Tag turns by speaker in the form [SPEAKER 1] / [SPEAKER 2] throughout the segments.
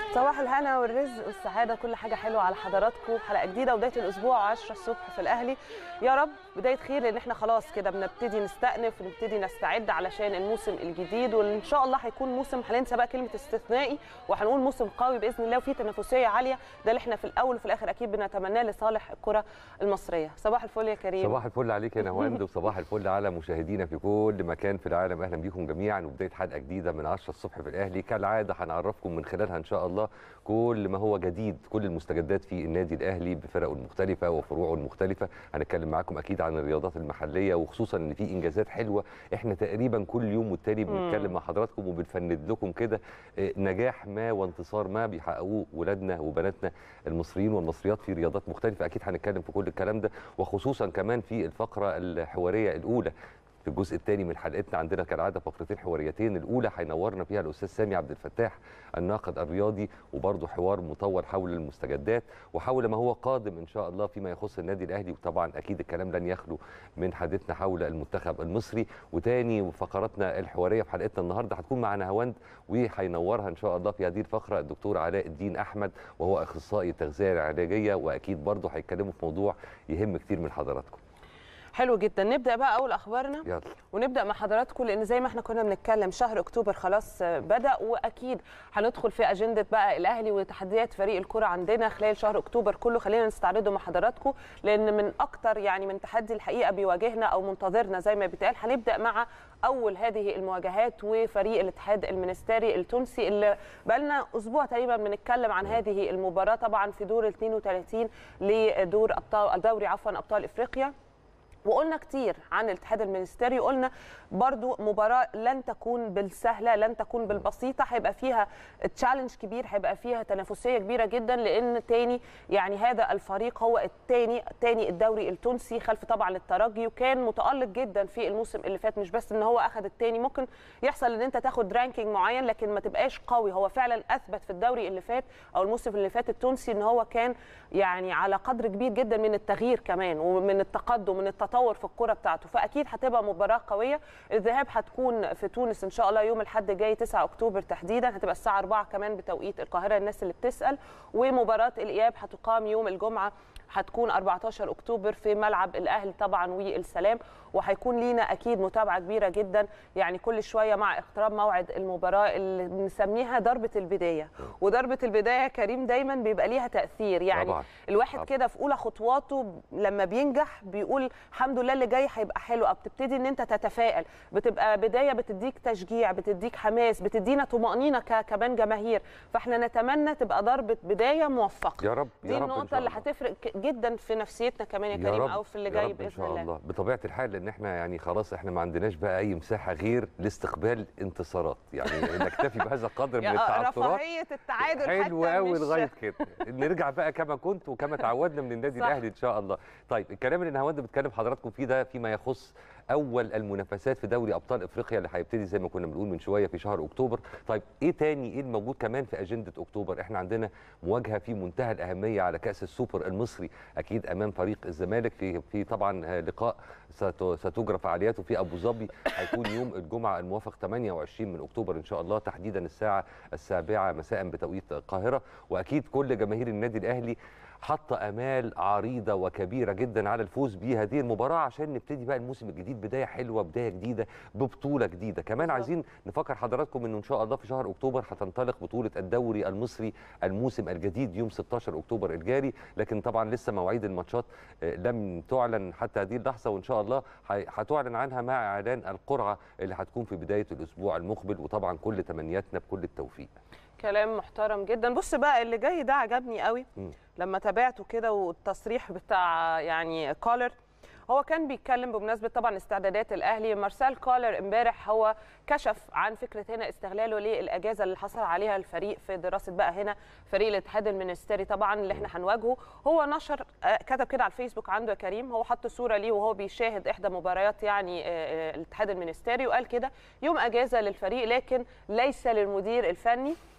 [SPEAKER 1] صباح الهنا والرزق والسعاده كل حاجه حلوه على حضراتكم حلقه جديده وبدايه الاسبوع 10 الصبح في الاهلي يا رب بدايه خير لان احنا خلاص كده بنبتدي نستأنف ونبتدي نستعد علشان الموسم الجديد وان شاء الله هيكون موسم هننسى بقى كلمه استثنائي وهنقول موسم قوي باذن الله وفيه تنافسيه عاليه ده اللي احنا في الاول وفي الاخر اكيد بنتمناه لصالح الكره المصريه صباح الفل يا كريم
[SPEAKER 2] صباح الفل عليك يا نهاوند وصباح الفل على مشاهدينا في كل مكان في العالم اهلا بيكم جميعا وبدايه حلقه جديده من 10 الصبح في الاهلي كالعاده هنعرفكم من خلالها ان شاء الله كل ما هو جديد كل المستجدات في النادي الاهلي بفرقه المختلفه وفروعه المختلفه هنتكلم معاكم اكيد عن الرياضات المحليه وخصوصا ان في انجازات حلوه احنا تقريبا كل يوم والتاني بنتكلم مع حضراتكم وبنفند لكم كده آه، نجاح ما وانتصار ما بيحققوه ولادنا وبناتنا المصريين والمصريات في رياضات مختلفه اكيد هنتكلم في كل الكلام ده وخصوصا كمان في الفقره الحواريه الاولى في الجزء الثاني من حلقتنا عندنا كالعاده فقرتين حواريتين الاولى هينورنا فيها الاستاذ سامي عبد الفتاح الناقد الرياضي وبرضه حوار مطور حول المستجدات وحول ما هو قادم ان شاء الله فيما يخص النادي الاهلي وطبعا اكيد الكلام لن يخلو من حديثنا حول المنتخب المصري وتاني فقراتنا الحواريه في حلقتنا النهارده هتكون معنا هوند وهينورها ان شاء الله في هذه الفقره الدكتور علاء الدين احمد وهو اخصائي التغذيه العلاجيه واكيد برضه هيتكلموا في موضوع يهم كتير من حضراتكم
[SPEAKER 1] حلو جدا نبدا بقى اول اخبارنا
[SPEAKER 2] يلا
[SPEAKER 1] ونبدا مع حضراتكم لان زي ما احنا كنا بنتكلم شهر اكتوبر خلاص بدا واكيد هندخل في اجنده بقى الاهلي وتحديات فريق الكره عندنا خلال شهر اكتوبر كله خلينا نستعرضه مع حضراتكم لان من اكتر يعني من تحدي الحقيقه بيواجهنا او منتظرنا زي ما بيتقال هنبدا مع اول هذه المواجهات وفريق الاتحاد المنستيري التونسي اللي بقالنا اسبوع تقريبا بنتكلم عن هذه المباراه طبعا في دور ال 32 لدور ابطال الدوري عفوا ابطال افريقيا وقلنا كتير عن الاتحاد المنستيري قلنا برضو مباراة لن تكون بالسهلة لن تكون بالبسيطة هيبقى فيها تشالنج كبير هيبقى فيها تنافسية كبيرة جدا لأن تاني يعني هذا الفريق هو التاني تاني الدوري التونسي خلف طبعا الترجي وكان متألق جدا في الموسم اللي فات مش بس ان هو أخذ التاني ممكن يحصل ان انت تاخد رانكينج معين لكن ما تبقاش قوي هو فعلا أثبت في الدوري اللي فات أو الموسم اللي فات التونسي ان هو كان يعني على قدر كبير جدا من التغيير كمان ومن التقدم من التطور في الكرة بتاعته فأكيد هتبقى مباراة قوية الذهاب هتكون في تونس ان شاء الله يوم الاحد الجاي 9 اكتوبر تحديدا هتبقى الساعه 4 كمان بتوقيت القاهره الناس اللي بتسال ومباراه الاياب هتقام يوم الجمعه هتكون 14 اكتوبر في ملعب الاهلي طبعا والسلام وهيكون لينا اكيد متابعه كبيره جدا يعني كل شويه مع اقتراب موعد المباراه اللي بنسميها ضربه البدايه وضربه البدايه يا كريم دايما بيبقى ليها تاثير يعني
[SPEAKER 2] طبعاً.
[SPEAKER 1] الواحد
[SPEAKER 2] طبعاً.
[SPEAKER 1] كده في اولى خطواته لما بينجح بيقول الحمد لله اللي جاي هيبقى حلو او بتبتدي ان انت تتفائل بتبقى بدايه بتديك تشجيع بتديك حماس بتدينا طمانينه ك- كمان جماهير فاحنا نتمنى تبقى ضربه بدايه موفقه
[SPEAKER 2] يا رب
[SPEAKER 1] دي
[SPEAKER 2] يا رب إن
[SPEAKER 1] النقطه
[SPEAKER 2] شاء
[SPEAKER 1] اللي
[SPEAKER 2] الله.
[SPEAKER 1] هتفرق ك- جدا في نفسيتنا كمان يا
[SPEAKER 2] يا
[SPEAKER 1] كريم
[SPEAKER 2] رب
[SPEAKER 1] او في اللي
[SPEAKER 2] يا
[SPEAKER 1] جاي
[SPEAKER 2] رب
[SPEAKER 1] باذن
[SPEAKER 2] ان شاء
[SPEAKER 1] الله,
[SPEAKER 2] الله بطبيعه الحال لان احنا يعني خلاص احنا ما عندناش بقى اي مساحه غير لاستقبال انتصارات يعني نكتفي بهذا القدر من
[SPEAKER 1] يا
[SPEAKER 2] التعثرات
[SPEAKER 1] رفاهيه التعادل
[SPEAKER 2] حلو
[SPEAKER 1] حتى
[SPEAKER 2] قوي
[SPEAKER 1] مش
[SPEAKER 2] لغايه كده نرجع بقى كما كنت وكما تعودنا من النادي
[SPEAKER 1] صح.
[SPEAKER 2] الاهلي ان شاء الله طيب الكلام اللي نهاوند بتكلم حضراتكم فيه ده فيما يخص اول المنافسات في دوري ابطال افريقيا اللي هيبتدي زي ما كنا بنقول من شويه في شهر اكتوبر طيب ايه تاني ايه الموجود كمان في اجنده اكتوبر احنا عندنا مواجهه في منتهى الاهميه على كاس السوبر المصري اكيد امام فريق الزمالك في في طبعا لقاء ست- ستجرى فعالياته في ابو ظبي هيكون يوم الجمعه الموافق 28 من اكتوبر ان شاء الله تحديدا الساعه السابعه مساء بتوقيت القاهره واكيد كل جماهير النادي الاهلي حاطه امال عريضه وكبيره جدا على الفوز بهذه المباراه عشان نبتدي بقى الموسم الجديد بدايه حلوه بدايه جديده ببطوله جديده كمان
[SPEAKER 1] بالظبط.
[SPEAKER 2] عايزين نفكر حضراتكم انه ان شاء الله في شهر اكتوبر هتنطلق بطوله الدوري المصري الموسم الجديد يوم 16 اكتوبر الجاري لكن طبعا لسه مواعيد الماتشات آه، لم تعلن حتى هذه اللحظه وان شاء الله هي- هتعلن عنها مع اعلان القرعه اللي هتكون في بدايه الاسبوع المقبل وطبعا كل تمنياتنا بكل التوفيق
[SPEAKER 1] كلام محترم جدا بص بقى اللي جاي ده عجبني قوي
[SPEAKER 2] مم.
[SPEAKER 1] لما تابعته كده والتصريح بتاع يعني كولر هو كان بيتكلم بمناسبه طبعا استعدادات الاهلي مارسيل كولر امبارح هو كشف عن فكره هنا استغلاله للاجازه اللي حصل عليها الفريق في دراسه بقى هنا فريق الاتحاد المنستيري طبعا اللي احنا هنواجهه هو نشر آه، كتب كده على الفيسبوك عنده يا كريم هو حط صوره ليه وهو بيشاهد احدى مباريات يعني آه، آه، الاتحاد المنستيري وقال كده يوم اجازه للفريق لكن ليس للمدير الفني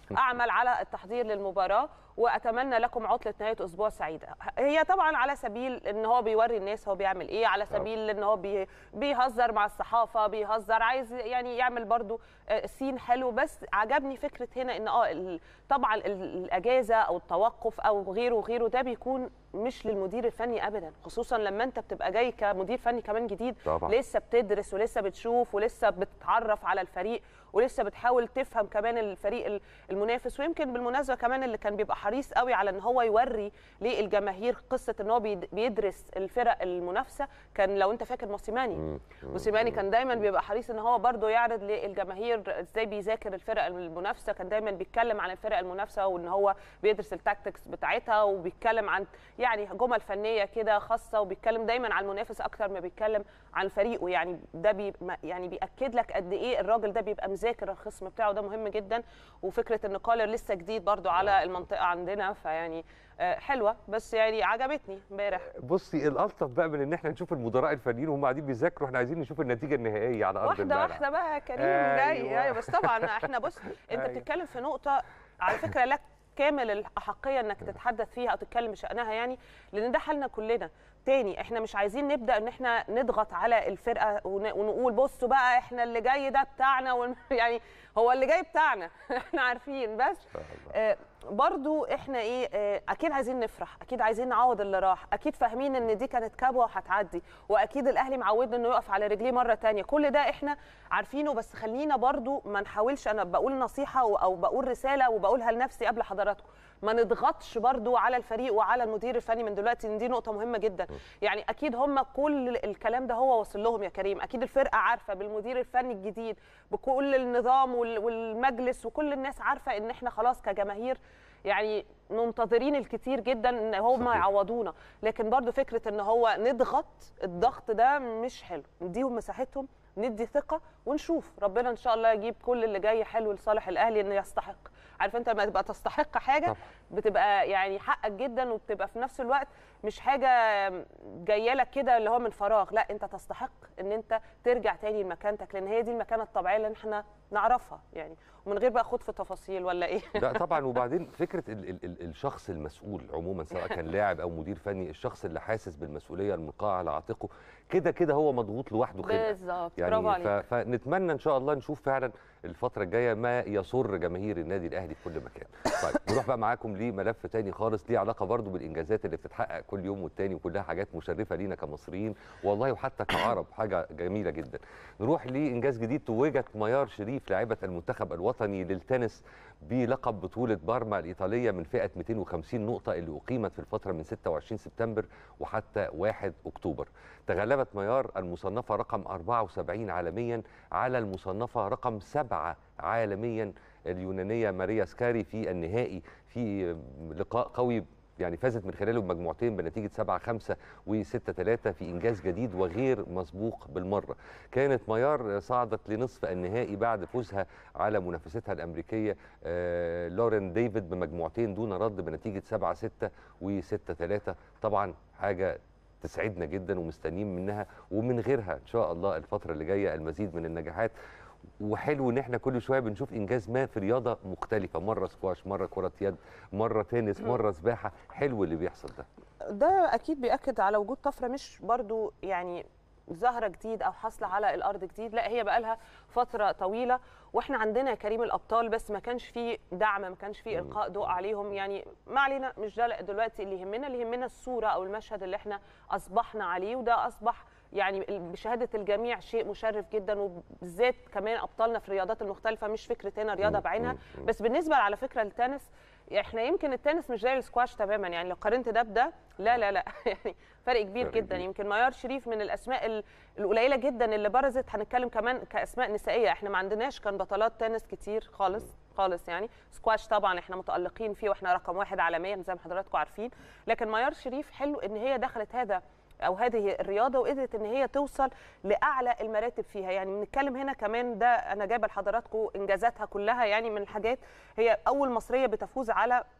[SPEAKER 1] اعمل على التحضير للمباراه واتمنى لكم عطله نهايه اسبوع سعيده هي طبعا على سبيل ان هو بيوري الناس هو بيعمل ايه على سبيل ان هو بي بيهزر مع الصحافه بيهزر عايز يعني يعمل برضو آه، سين حلو بس عجبني فكره هنا ان اه ال- طبعا ال- الاجازه او التوقف او غيره وغيره ده بيكون مش للمدير الفني ابدا خصوصا لما انت بتبقى جاي كمدير فني كمان جديد
[SPEAKER 2] طبعا.
[SPEAKER 1] لسه بتدرس ولسه بتشوف ولسه بتتعرف على الفريق ولسه بتحاول تفهم كمان الفريق ال- المنافس ويمكن بالمناسبه كمان اللي كان بيبقى حريص قوي على ان هو يوري للجماهير قصه ان هو بيد- بيدرس الفرق المنافسه كان لو انت فاكر موسيماني
[SPEAKER 2] مم.
[SPEAKER 1] موسيماني كان دايما بيبقى حريص ان هو برضه يعرض للجماهير ازاي بيذاكر الفرق المنافسه كان دايما بيتكلم عن الفرق المنافسه وان هو بيدرس التاكتكس بتاعتها وبيتكلم عن يعني جمل فنيه كده خاصه وبيتكلم دايما عن المنافس اكتر ما بيتكلم عن فريقه يعني ده بي يعني بياكد لك قد ايه الراجل ده بيبقى مذاكر الخصم بتاعه ده مهم جدا وفكره ان كولر لسه جديد برضه على المنطقه عندنا فيعني آه، حلوه بس يعني عجبتني امبارح
[SPEAKER 2] بصي الالطف بقى من ان احنا نشوف المدراء الفنيين وهم قاعدين بيذاكروا احنا عايزين نشوف النتيجه النهائيه على ارض
[SPEAKER 1] واحده
[SPEAKER 2] الملعب
[SPEAKER 1] واحده بقى يا كريم
[SPEAKER 2] أيوة.
[SPEAKER 1] جاي ايوه بس طبعا احنا بص انت
[SPEAKER 2] أيوة.
[SPEAKER 1] بتتكلم في نقطه على فكره لك كامل الاحقيه انك تتحدث فيها او تتكلم بشانها يعني لان ده حالنا كلنا تاني احنا مش عايزين نبدا ان احنا نضغط على الفرقه ون- ونقول بصوا بقى احنا اللي جاي ده بتاعنا ون- يعني هو اللي جاي بتاعنا احنا عارفين بس
[SPEAKER 2] شاء الله.
[SPEAKER 1] آه، برضو احنا ايه آه، اكيد عايزين نفرح اكيد عايزين نعوض اللي راح اكيد فاهمين ان دي كانت كبوه وهتعدي واكيد الاهلي معودنا انه يقف على رجليه مره تانية كل ده احنا عارفينه بس خلينا برضو ما نحاولش انا بقول نصيحه و- او بقول رساله وبقولها لنفسي قبل حضراتكم ما نضغطش برضو على الفريق وعلى المدير الفني من دلوقتي ان دي نقطه مهمه جدا يعني اكيد هم كل الكلام ده هو واصل لهم يا كريم اكيد الفرقه عارفه بالمدير الفني الجديد بكل النظام وال- والمجلس وكل الناس عارفه ان احنا خلاص كجماهير يعني منتظرين الكتير جدا ان هم
[SPEAKER 2] صحيح.
[SPEAKER 1] يعوضونا لكن برضو فكره ان هو نضغط الضغط ده مش حلو نديهم مساحتهم ندي ثقه ونشوف ربنا ان شاء الله يجيب كل اللي جاي حلو لصالح الاهلي انه يستحق عارف انت لما تبقى تستحق حاجه
[SPEAKER 2] طبعا.
[SPEAKER 1] بتبقى يعني حقك جدا وبتبقى في نفس الوقت مش حاجه جايه لك كده اللي هو من فراغ لا انت تستحق ان انت ترجع تاني لمكانتك لان هي دي المكانه الطبيعيه اللي احنا نعرفها يعني ومن غير بقى خوض في تفاصيل ولا ايه
[SPEAKER 2] لا طبعا وبعدين فكره ال ال ال الشخص المسؤول عموما سواء كان لاعب او مدير فني الشخص اللي حاسس بالمسؤوليه الملقاه على عاتقه كده كده هو مضغوط لوحده خلقه
[SPEAKER 1] بالظبط
[SPEAKER 2] يعني
[SPEAKER 1] برافو
[SPEAKER 2] ف...
[SPEAKER 1] عليك
[SPEAKER 2] فنتمنى ان شاء الله نشوف فعلا الفتره الجايه ما يسر جماهير النادي الاهلي في كل مكان طيب نروح بقى معاكم لملف تاني خالص ليه علاقه برضو بالانجازات اللي بتتحقق كل يوم والتاني وكلها حاجات مشرفه لينا كمصريين والله وحتى كعرب حاجه جميله جدا نروح لانجاز جديد توجت ميار شريف لاعبه المنتخب الوطني للتنس بلقب بطوله بارما الايطاليه من فئه 250 نقطه اللي اقيمت في الفتره من 26 سبتمبر وحتى 1 اكتوبر تغلبت ميار المصنفه رقم 74 عالميا على المصنفه رقم 7 عالميا اليونانيه ماريا سكاري في النهائي في لقاء قوي يعني فازت من خلاله بمجموعتين بنتيجه 7 5 و 6 3 في انجاز جديد وغير مسبوق بالمره. كانت ميار صعدت لنصف النهائي بعد فوزها على منافستها الامريكيه آه، لورين ديفيد بمجموعتين دون رد بنتيجه 7 6 و 6 3 طبعا حاجه تسعدنا جدا ومستنيين منها ومن غيرها ان شاء الله الفتره اللي جايه المزيد من النجاحات وحلو ان احنا كل شويه بنشوف انجاز ما في رياضه مختلفه مره سكواش مره كره يد مره تنس مره سباحه حلو اللي بيحصل ده
[SPEAKER 1] ده اكيد بياكد على وجود طفره مش برضو يعني ظاهره جديد او حاصله على الارض جديد لا هي بقى لها فتره طويله واحنا عندنا يا كريم الابطال بس ما كانش فيه دعم ما كانش فيه القاء ضوء عليهم يعني ما علينا مش ده دلوقتي اللي يهمنا اللي يهمنا الصوره او المشهد اللي احنا اصبحنا عليه وده اصبح يعني بشهاده الجميع شيء مشرف جدا وبالذات كمان ابطالنا في الرياضات المختلفه مش فكره هنا رياضه
[SPEAKER 2] مم،
[SPEAKER 1] بعينها
[SPEAKER 2] مم، مم.
[SPEAKER 1] بس بالنسبه على فكره للتنس احنا يمكن التنس مش زي السكواش تماما يعني لو قارنت ده بده لا لا لا يعني فرق كبير
[SPEAKER 2] فرق
[SPEAKER 1] جدا
[SPEAKER 2] كبير.
[SPEAKER 1] يمكن ميار شريف من الاسماء ال- القليله جدا اللي برزت هنتكلم كمان كاسماء نسائيه احنا ما عندناش كان بطلات تنس كتير خالص خالص يعني سكواش طبعا احنا متالقين فيه واحنا رقم واحد عالميا زي ما حضراتكم عارفين لكن ميار شريف حلو ان هي دخلت هذا او هذه الرياضه وقدرت ان هي توصل لاعلى المراتب فيها يعني بنتكلم هنا كمان ده انا جايبه لحضراتكم انجازاتها كلها يعني من الحاجات هي اول مصريه بتفوز على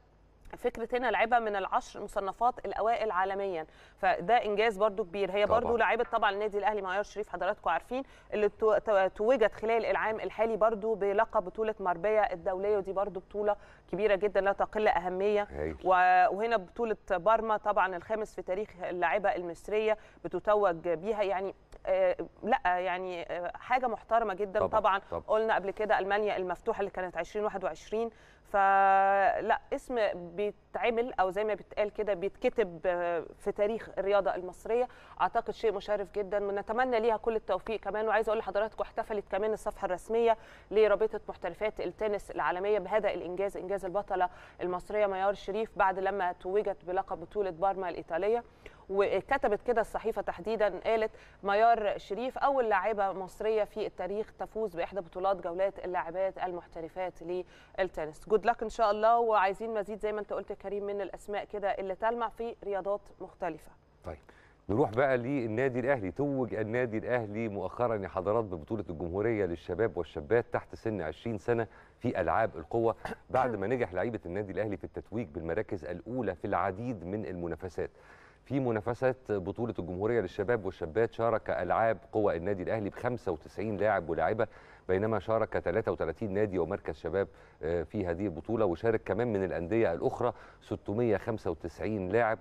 [SPEAKER 1] فكره هنا لعيبه من العشر مصنفات الاوائل عالميا فده انجاز برضو كبير هي برضو
[SPEAKER 2] طبعاً.
[SPEAKER 1] لعيبه طبعا النادي الاهلي معيار شريف حضراتكم عارفين اللي تو- تو- توجت خلال العام الحالي برضو بلقب بطوله مربيه الدوليه ودي برضو بطوله كبيره جدا لا تقل اهميه
[SPEAKER 2] هايل.
[SPEAKER 1] و- وهنا بطوله بارما طبعا الخامس في تاريخ اللاعبه المصريه بتتوج بيها يعني آه، لا يعني آه، حاجه محترمه جدا
[SPEAKER 2] طبعاً،
[SPEAKER 1] طبعا,
[SPEAKER 2] طبعاً.
[SPEAKER 1] قلنا قبل كده المانيا المفتوحه اللي كانت 2021 فلا اسم بيتعمل او زي ما بيتقال كده بيتكتب آه، في تاريخ الرياضه المصريه اعتقد شيء مشرف جدا ونتمنى ليها كل التوفيق كمان وعايزه اقول لحضراتكم احتفلت كمان الصفحه الرسميه لرابطه محترفات التنس العالميه بهذا الانجاز انجاز البطله المصريه ميار شريف بعد لما توجت بلقب بطوله بارما الايطاليه وكتبت كده الصحيفه تحديدا قالت ميار شريف اول لاعبه مصريه في التاريخ تفوز باحدى بطولات جولات اللاعبات المحترفات للتنس جود لك ان شاء الله وعايزين مزيد زي ما انت قلت يا كريم من الاسماء كده اللي تلمع في رياضات مختلفه
[SPEAKER 2] طيب نروح بقى للنادي الاهلي توج النادي الاهلي مؤخرا يا حضرات ببطوله الجمهوريه للشباب والشابات تحت سن 20 سنه في العاب القوه بعد ما نجح لعيبه النادي الاهلي في التتويج بالمراكز الاولى في العديد من المنافسات في منافسات بطوله الجمهوريه للشباب والشابات شارك العاب قوى النادي الاهلي ب 95 لاعب ولاعبه بينما شارك 33 نادي ومركز شباب آه، في هذه البطوله وشارك كمان من الانديه الاخرى 695 لاعب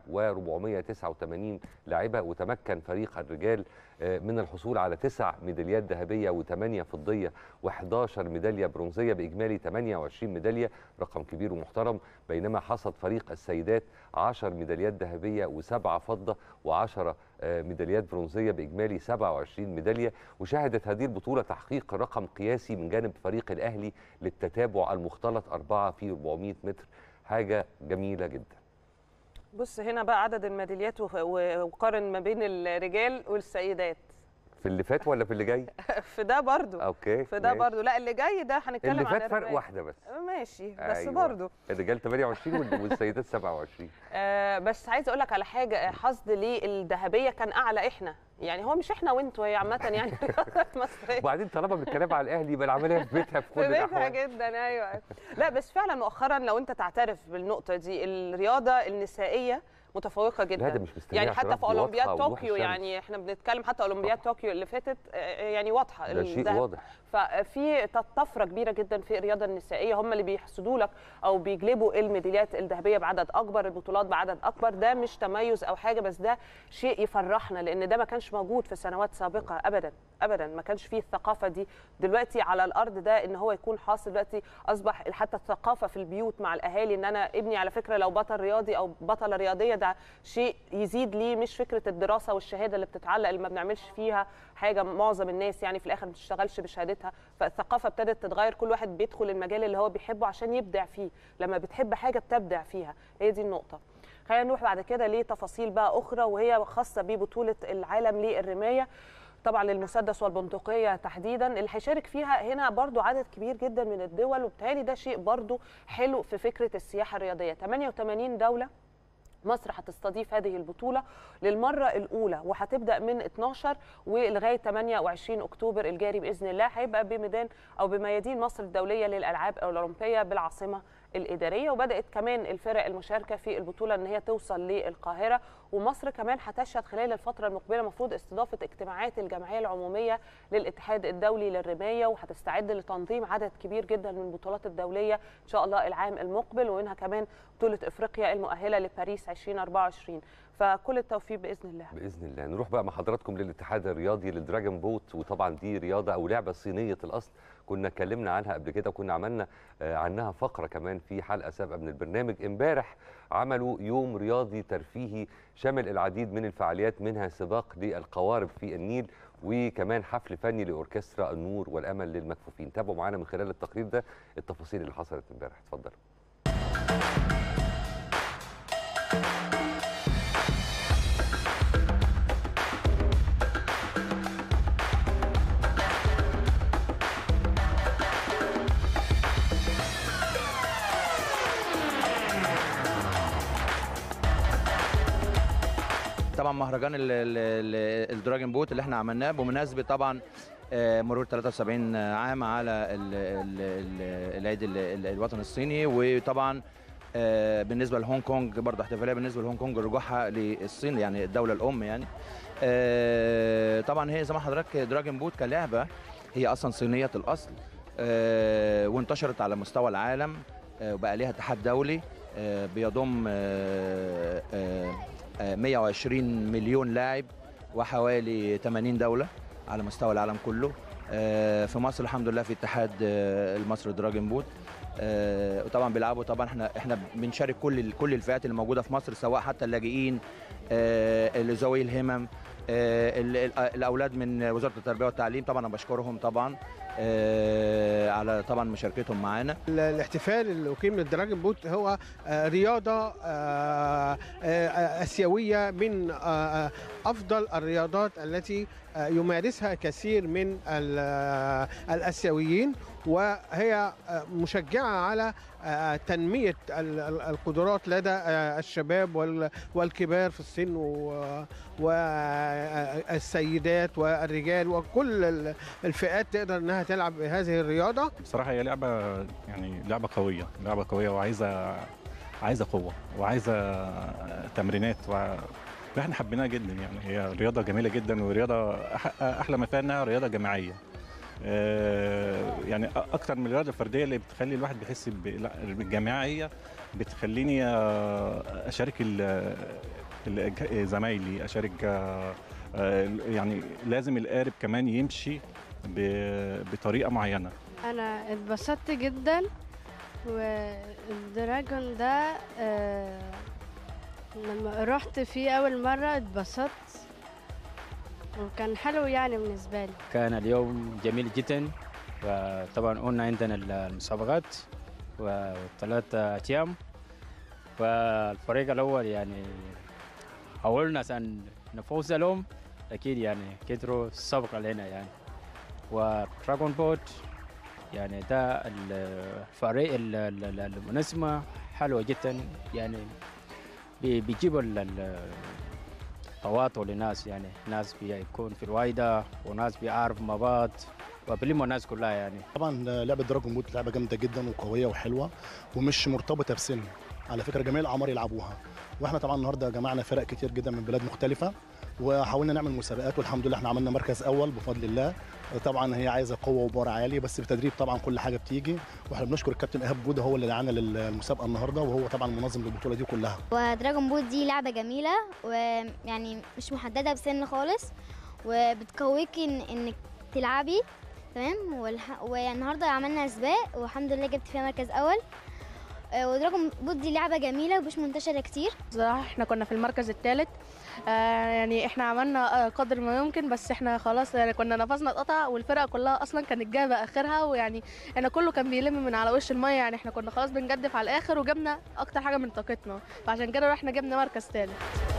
[SPEAKER 2] و489 لاعبه وتمكن فريق الرجال آه، من الحصول على تسع ميداليات ذهبيه وثمانيه فضيه و11 ميداليه برونزيه باجمالي 28 ميداليه رقم كبير ومحترم بينما حصد فريق السيدات 10 ميداليات ذهبيه وسبعه فضه و10 ميداليات برونزيه باجمالي 27 ميداليه وشهدت هذه البطوله تحقيق رقم قياسي من جانب فريق الاهلي للتتابع المختلط أربعة في 400 متر حاجه جميله جدا
[SPEAKER 1] بص هنا بقى عدد الميداليات وف- و- وقارن ما بين الرجال والسيدات
[SPEAKER 2] في اللي فات ولا في اللي جاي
[SPEAKER 1] في ده برضو
[SPEAKER 2] اوكي
[SPEAKER 1] في ده
[SPEAKER 2] ماشي.
[SPEAKER 1] برضو لا اللي جاي ده هنتكلم
[SPEAKER 2] اللي
[SPEAKER 1] عن
[SPEAKER 2] فات فرق
[SPEAKER 1] الرجال.
[SPEAKER 2] واحده بس
[SPEAKER 1] ماشي بس
[SPEAKER 2] أيوة.
[SPEAKER 1] برضو
[SPEAKER 2] الرجال 28 وال- والسيدات 27
[SPEAKER 1] آه بس عايزه اقول لك على حاجه حصد ليه الذهبيه كان اعلى احنا يعني هو مش احنا وانتوا هي عامه يعني الرياضه المصريه
[SPEAKER 2] وبعدين طالما بنتكلم على الاهلي يبقى العمليه في بيتها في كل
[SPEAKER 1] في بيتها
[SPEAKER 2] الاحوال
[SPEAKER 1] جدا ايوه لا بس فعلا مؤخرا لو انت تعترف بالنقطه دي الرياضه النسائيه متفوقه جدا
[SPEAKER 2] لا ده مش مستنيه
[SPEAKER 1] يعني حتى
[SPEAKER 2] اعتراف،
[SPEAKER 1] في
[SPEAKER 2] دي
[SPEAKER 1] اولمبياد
[SPEAKER 2] واضحة وضوح
[SPEAKER 1] طوكيو
[SPEAKER 2] الشمس.
[SPEAKER 1] يعني احنا بنتكلم حتى اولمبياد طوكيو اللي فاتت آه، يعني واضحه
[SPEAKER 2] ده شيء
[SPEAKER 1] الذهب.
[SPEAKER 2] واضح
[SPEAKER 1] ففي طفره كبيره جدا في الرياضه النسائيه هم اللي بيحصدوا لك او بيجلبوا الميداليات الذهبيه بعدد اكبر البطولات بعدد اكبر ده مش تميز او حاجه بس ده شيء يفرحنا لان ده ما كانش موجود في سنوات سابقه ابدا ابدا ما كانش فيه الثقافه دي دلوقتي على الارض ده ان هو يكون حاصل دلوقتي اصبح حتى الثقافه في البيوت مع الاهالي ان انا ابني على فكره لو بطل رياضي او بطله رياضيه ده شيء يزيد ليه مش فكره الدراسه والشهاده اللي بتتعلق اللي ما بنعملش فيها حاجه معظم الناس يعني في الاخر ما بتشتغلش بشهادتها فالثقافه ابتدت تتغير كل واحد بيدخل المجال اللي هو بيحبه عشان يبدع فيه لما بتحب حاجه بتبدع فيها هي دي النقطه خلينا نروح بعد كده لتفاصيل بقى اخرى وهي خاصه ببطوله العالم للرمايه طبعا للمسدس والبندقيه تحديدا اللي هيشارك فيها هنا برضو عدد كبير جدا من الدول وبالتالي ده شيء برضو حلو في فكره السياحه الرياضيه 88 دوله مصر هتستضيف هذه البطولة للمرة الأولى وهتبدأ من 12 ولغاية 28 أكتوبر الجاري بإذن الله هيبقى بميدان أو بميادين مصر الدولية للألعاب الأولمبية بالعاصمة الإدارية وبدأت كمان الفرق المشاركة في البطولة إن هي توصل للقاهرة ومصر كمان هتشهد خلال الفترة المقبلة المفروض استضافة اجتماعات الجمعية العمومية للاتحاد الدولي للرماية وهتستعد لتنظيم عدد كبير جدا من البطولات الدولية إن شاء الله العام المقبل ومنها كمان بطولة إفريقيا المؤهلة لباريس 2024 فكل التوفيق بإذن الله
[SPEAKER 2] باذن الله نروح بقى مع حضراتكم للاتحاد الرياضي للدراجون بوت وطبعا دي رياضه او لعبه صينيه الاصل كنا اتكلمنا عنها قبل كده وكنا عملنا آه، عنها فقره كمان في حلقه سابقه من البرنامج امبارح عملوا يوم رياضي ترفيهي شمل العديد من الفعاليات منها سباق للقوارب في النيل وكمان حفل فني لاوركسترا النور والامل للمكفوفين تابعوا معانا من خلال التقرير ده التفاصيل اللي حصلت امبارح اتفضلوا
[SPEAKER 3] طبعا مهرجان ال- ال- ال- الدراجون بوت اللي احنا عملناه بمناسبه طبعا آه، مرور 73 عام على ال- ال- ال- العيد ال- ال- الوطني الصيني وطبعا آه، بالنسبه لهونج كونج برضه احتفاليه بالنسبه لهونج كونج رجوعها للصين يعني الدوله الام يعني آه، طبعا هي زي ما حضرتك دراجون بوت كلعبه هي اصلا صينيه الاصل آه، وانتشرت على مستوى العالم آه، وبقى ليها اتحاد دولي آه، بيضم آه، آه، آه، 120 مليون لاعب وحوالي 80 دوله على مستوى العالم كله آه، في مصر الحمد لله في اتحاد آه، المصري دراجون بوت آه، وطبعا بيلعبوا طبعا احنا احنا بنشارك كل ال- كل الفئات اللي موجوده في مصر سواء حتى اللاجئين آه، اللي ذوي الهمم آه، ال- ال- الاولاد من وزاره التربيه والتعليم طبعا انا بشكرهم طبعا آه، على طبعا مشاركتهم معانا
[SPEAKER 4] ال- الاحتفال اللي أقيم للدراجون بوت هو آه، رياضة آه، آه، آسيوية من آه، أفضل الرياضات التي آه، يمارسها كثير من ال- آه، الآسيويين وهي آه، مشجعة على آه، تنمية ال- ال- القدرات لدى آه، الشباب وال- والكبار في السن والسيدات والرجال وكل ال- الفئات تقدر انها تلعب هذه الرياضه
[SPEAKER 5] بصراحة هي لعبة يعني لعبة قوية لعبة قوية وعايزة عايزة قوة وعايزة تمرينات و... واحنا حبيناها جدا يعني هي رياضة جميلة جدا ورياضة أح- أحلى ما فيها إنها رياضة جماعية آه، يعني أ- أكتر من الرياضة الفردية اللي بتخلي الواحد بيحس ب- لا، الجماعية بتخليني آه، أشارك ال- ال- زمايلي أشارك آه، آه، يعني لازم القارب كمان يمشي ب- بطريقة معينة
[SPEAKER 6] انا اتبسطت جدا والدراجون ده آه، لما رحت فيه اول مره اتبسطت وكان حلو يعني بالنسبه لي
[SPEAKER 7] كان اليوم جميل جدا وطبعا قلنا عندنا المسابقات وثلاثة أيام والفريق الأول يعني حاولنا عشان نفوز لهم أكيد يعني قدروا السبق علينا يعني ودراجون بوت يعني ده الفريق ال- ال- ال- المنظمة حلوة جدا يعني بي- بيجيبوا ال- ال- تواطؤ للناس يعني ناس بيكون في الوايدة وناس بيعرف مع بعض وبيلموا الناس كلها يعني
[SPEAKER 8] طبعا لعبه دراجون بوت لعبه جامده جدا وقويه وحلوه ومش مرتبطه بسن على فكره جميع الاعمار يلعبوها واحنا طبعا النهارده جمعنا فرق كتير جدا من بلاد مختلفه وحاولنا نعمل مسابقات والحمد لله احنا عملنا مركز اول بفضل الله طبعا هي عايزه قوه وبار عالي بس بتدريب طبعا كل حاجه بتيجي واحنا بنشكر الكابتن ايهاب جوده هو اللي دعانا للمسابقه النهارده وهو طبعا منظم للبطوله دي كلها
[SPEAKER 9] ودراجون بوت دي لعبة جميلة ويعني مش محددة بسن خالص وبتقويكي إن- انك تلعبي تمام والح... والنهارده عملنا سباق والحمد لله جبت فيها مركز اول آه، ودراجون بوت دي لعبة جميلة ومش منتشرة كتير
[SPEAKER 6] بصراحه احنا كنا في المركز الثالث آه يعني احنا عملنا آه، قدر ما يمكن بس احنا خلاص يعني كنا نفسنا اتقطع والفرقه كلها اصلا كانت جايبه اخرها ويعني احنا كله كان بيلم من على وش الميه يعني احنا كنا خلاص بنجدف على الاخر وجبنا اكتر حاجه من طاقتنا فعشان كده رحنا جبنا مركز ثالث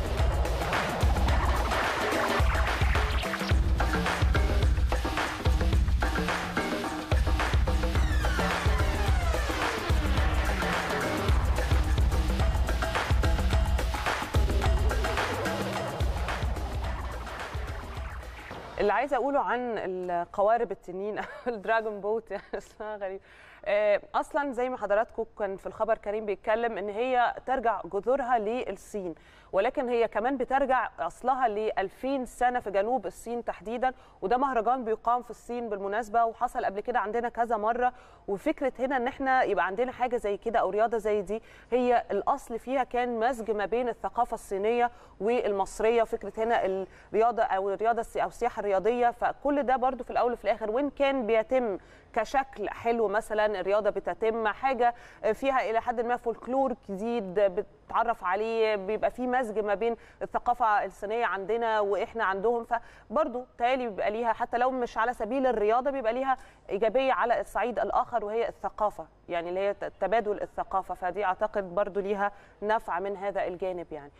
[SPEAKER 1] اللي عايزه اقوله عن القوارب التنين او الدراجون بوت يعني اسمها غريب آه، اصلا زي ما حضراتكم كان في الخبر كريم بيتكلم ان هي ترجع جذورها للصين ولكن هي كمان بترجع اصلها ل 2000 سنه في جنوب الصين تحديدا وده مهرجان بيقام في الصين بالمناسبه وحصل قبل كده عندنا كذا مره وفكره هنا ان احنا يبقى عندنا حاجه زي كده او رياضه زي دي هي الاصل فيها كان مزج ما بين الثقافه الصينيه والمصريه فكره هنا الرياضه او الرياضه السي- او السياحه الرياضيه فكل ده برضو في الاول وفي الاخر وان كان بيتم كشكل حلو مثلا الرياضه بتتم حاجه فيها الى حد ما فولكلور جديد بتتعرف عليه بيبقى في مزج ما بين الثقافه الصينيه عندنا واحنا عندهم فبرضو تالي بيبقى ليها حتى لو مش على سبيل الرياضه بيبقى ليها ايجابيه على الصعيد الاخر وهي الثقافه يعني اللي هي تبادل الثقافه فدي اعتقد برضو ليها نفع من هذا الجانب يعني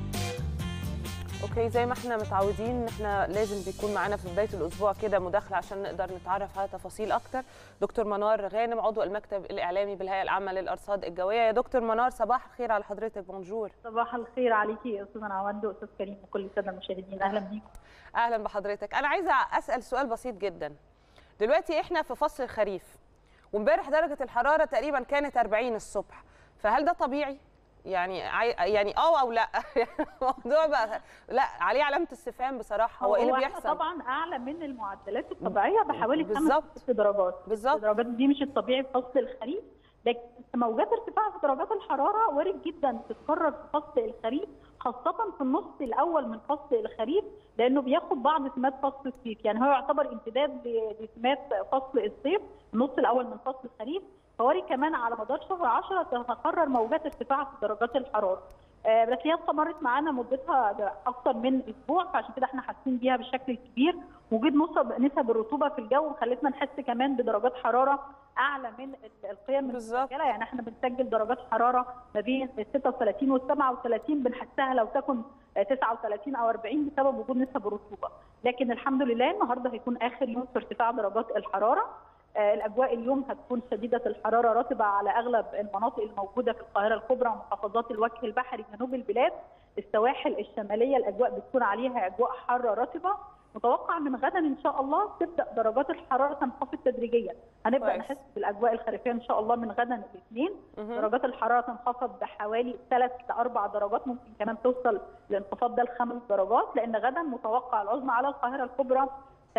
[SPEAKER 1] اوكي زي ما احنا متعودين ان احنا لازم بيكون معانا في بدايه الاسبوع كده مداخله عشان نقدر نتعرف على تفاصيل اكتر دكتور منار غانم عضو المكتب الاعلامي بالهيئه العامه للارصاد الجويه يا دكتور منار صباح الخير على حضرتك بونجور
[SPEAKER 10] صباح الخير عليكي يا استاذ نعوند واستاذ كريم وكل الساده المشاهدين اهلا بيكم
[SPEAKER 1] اهلا بحضرتك انا عايزه اسال سؤال بسيط جدا دلوقتي احنا في فصل الخريف وامبارح درجه الحراره تقريبا كانت 40 الصبح فهل ده طبيعي يعني عاي... يعني اه او لا الموضوع بقى لا عليه علامه استفهام بصراحه هو ايه اللي
[SPEAKER 10] إحنا
[SPEAKER 1] بيحصل
[SPEAKER 10] طبعا اعلى من المعدلات الطبيعيه بحوالي خمس
[SPEAKER 1] بالظبط.
[SPEAKER 10] ست درجات
[SPEAKER 1] بالظبط.
[SPEAKER 10] الدرجات دي مش الطبيعي في فصل الخريف لكن موجات ارتفاع في درجات الحراره وارد جدا تتكرر في فصل الخريف خاصة في النص الأول من فصل الخريف لأنه بياخد بعض سمات فصل الصيف، يعني هو يعتبر امتداد ل- لسمات فصل الصيف، النص الأول من فصل الخريف، فوارد كمان على مدار شهر 10 تتكرر موجات ارتفاع في درجات الحرارة. آه، بس هي استمرت معانا مدتها اكثر من اسبوع فعشان كده احنا حاسين بيها بالشكل الكبير وجود نسب نسب الرطوبه في الجو خلتنا نحس كمان بدرجات حراره اعلى من ال- القيم المسجله يعني احنا بنسجل درجات حراره ما بين ال 36 وال 37 بنحسها لو تكن آه، 39 او 40 بسبب وجود نسب الرطوبه لكن الحمد لله النهارده هيكون اخر يوم في ارتفاع درجات الحراره آه، الاجواء اليوم هتكون شديده الحراره رطبه على اغلب المناطق الموجوده في القاهره الكبرى ومحافظات الوجه البحري جنوب البلاد السواحل الشماليه الاجواء بتكون عليها اجواء حاره رطبه متوقع من غدا ان شاء الله تبدا درجات الحراره تنخفض تدريجيا هنبدا
[SPEAKER 1] كويس.
[SPEAKER 10] نحس بالاجواء الخريفيه ان شاء الله من غدا الاثنين
[SPEAKER 1] مهم.
[SPEAKER 10] درجات الحراره تنخفض بحوالي ثلاث لاربع درجات ممكن كمان توصل الانخفاض ده لخمس درجات لان غدا متوقع العظمى على القاهره الكبرى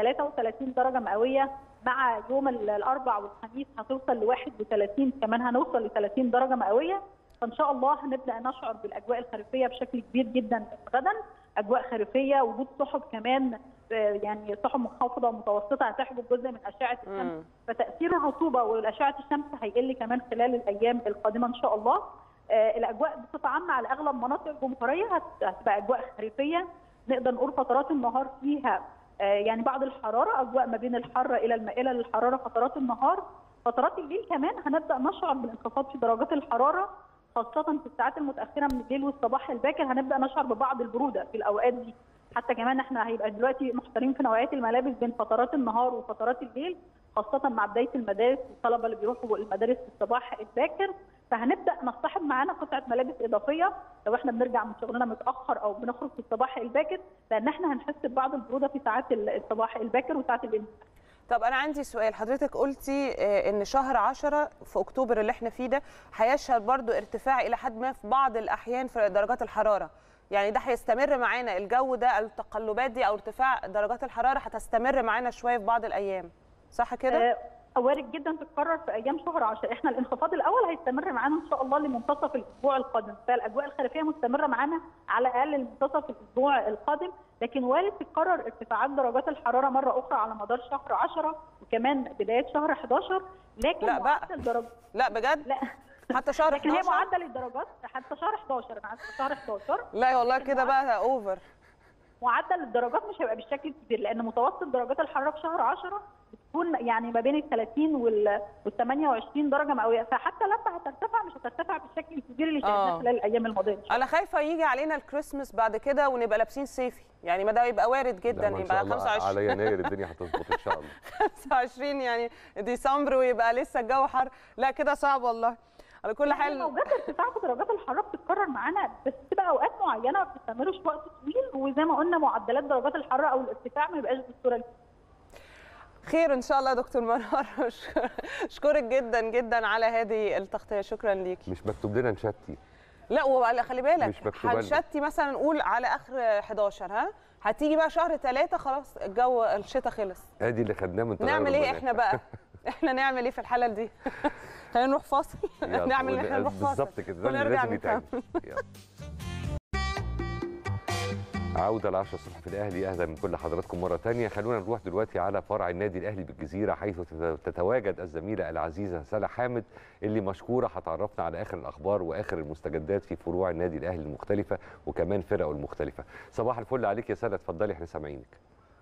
[SPEAKER 10] 33 درجه مئويه مع يوم ال- الاربع والخميس هتوصل ل 31 كمان هنوصل ل 30 درجه مئويه فان شاء الله هنبدا نشعر بالاجواء الخريفيه بشكل كبير جدا غدا اجواء خريفيه وجود سحب كمان آه، يعني سحب منخفضه ومتوسطه هتحجب جزء من اشعه الشمس
[SPEAKER 1] مم.
[SPEAKER 10] فتاثير الرطوبه والاشعه الشمس هيقل كمان خلال الايام القادمه ان شاء الله آه، الاجواء بصفه عامه على اغلب مناطق الجمهوريه هت- هتبقى اجواء خريفيه نقدر نقول فترات النهار فيها آه، يعني بعض الحراره اجواء ما بين الحاره الى المائله للحراره فترات النهار فترات الليل كمان هنبدا نشعر بالانخفاض في درجات الحراره خاصه في الساعات المتاخره من الليل والصباح الباكر هنبدا نشعر ببعض البروده في الاوقات دي حتى كمان احنا هيبقى دلوقتي محتارين في نوعيه الملابس بين فترات النهار وفترات الليل خاصه مع بدايه المدارس والطلبه اللي بيروحوا المدارس في الصباح الباكر فهنبدا نصطحب معانا قطعه ملابس اضافيه لو احنا بنرجع من شغلنا متاخر او بنخرج في الصباح الباكر لان احنا هنحس ببعض البروده في ساعات الصباح الباكر وساعات الليل
[SPEAKER 1] طب انا عندي سؤال حضرتك قلتي آه، ان شهر 10 في اكتوبر اللي احنا فيه ده هيشهد برضو ارتفاع الى حد ما في بعض الاحيان في درجات الحراره يعني ده هيستمر معانا الجو ده التقلبات دي او ارتفاع درجات الحراره هتستمر معانا شويه في بعض الايام صح كده
[SPEAKER 10] آه، وارد جدا تتكرر في ايام شهر 10 احنا الانخفاض الاول هيستمر معانا ان شاء الله لمنتصف الاسبوع القادم فالاجواء الخريفيه مستمره معانا على الاقل لمنتصف الاسبوع القادم لكن وارد تتكرر ارتفاعات درجات الحراره مره اخرى على مدار شهر 10 وكمان بدايه شهر 11 لكن
[SPEAKER 1] لا بقى.
[SPEAKER 10] معدل درجة
[SPEAKER 1] لا بجد
[SPEAKER 10] لا
[SPEAKER 1] حتى شهر
[SPEAKER 10] لكن هي
[SPEAKER 1] 11
[SPEAKER 10] معدل الدرجات حتى شهر 11 انا عارفه شهر 11
[SPEAKER 1] لا والله كده بقى اوفر
[SPEAKER 10] معدل الدرجات مش هيبقى بالشكل الكبير لان متوسط درجات الحراره في شهر 10 بتكون يعني ما بين ال 30 وال 28 درجه مئويه فحتى لما هترتفع مش هترتفع بالشكل الكبير اللي شاهدناه
[SPEAKER 1] آه.
[SPEAKER 10] خلال الايام الماضيه
[SPEAKER 1] انا خايفه يجي علينا الكريسماس بعد كده ونبقى لابسين صيفي يعني ما ده يبقى وارد
[SPEAKER 2] لا،
[SPEAKER 1] جدا
[SPEAKER 2] ما إن شاء
[SPEAKER 1] يبقى
[SPEAKER 2] الله
[SPEAKER 1] 25
[SPEAKER 2] على يناير الدنيا هتظبط ان شاء الله
[SPEAKER 1] 25 يعني ديسمبر ويبقى لسه الجو حر لا كده صعب والله على كل
[SPEAKER 10] يعني
[SPEAKER 1] حال
[SPEAKER 10] موجات ارتفاع في درجات الحراره بتتكرر معانا بس بتبقى اوقات معينه ما بتستمرش وقت طويل وزي ما قلنا معدلات درجات الحراره او الارتفاع ما يبقاش بالصوره دي.
[SPEAKER 1] خير ان شاء الله يا دكتور منار اشكرك جدا جدا على هذه التغطيه شكرا ليكي
[SPEAKER 2] مش مكتوب لنا نشتي
[SPEAKER 1] لا وعلى خلي بالك
[SPEAKER 2] مش مكتوبة لنا.
[SPEAKER 1] هنشتي مثلا نقول على اخر 11 ها هتيجي بقى شهر ثلاثة خلاص الجو الشتاء خلص
[SPEAKER 2] ادي اللي خدناه من تغير
[SPEAKER 1] نعمل ايه
[SPEAKER 2] المناخ.
[SPEAKER 1] احنا بقى احنا نعمل ايه في الحاله دي خلينا نروح فاصل
[SPEAKER 2] يلا،
[SPEAKER 1] نعمل ايه احنا
[SPEAKER 2] ون-
[SPEAKER 1] نروح فاصل
[SPEAKER 2] بالظبط كده ده اللي
[SPEAKER 1] ونرجع
[SPEAKER 2] لازم يتعمل
[SPEAKER 1] نكمل
[SPEAKER 2] يلا. عودة العشرة الصبح في الأهلي أهلا من كل حضراتكم مرة تانية خلونا نروح دلوقتي على فرع النادي الأهلي بالجزيرة حيث تت- تتواجد الزميلة العزيزة سلا حامد اللي مشكورة هتعرفنا على آخر الأخبار وآخر المستجدات في فروع النادي الأهلي المختلفة وكمان فرقه المختلفة صباح الفل عليك يا سلا اتفضلي احنا سامعينك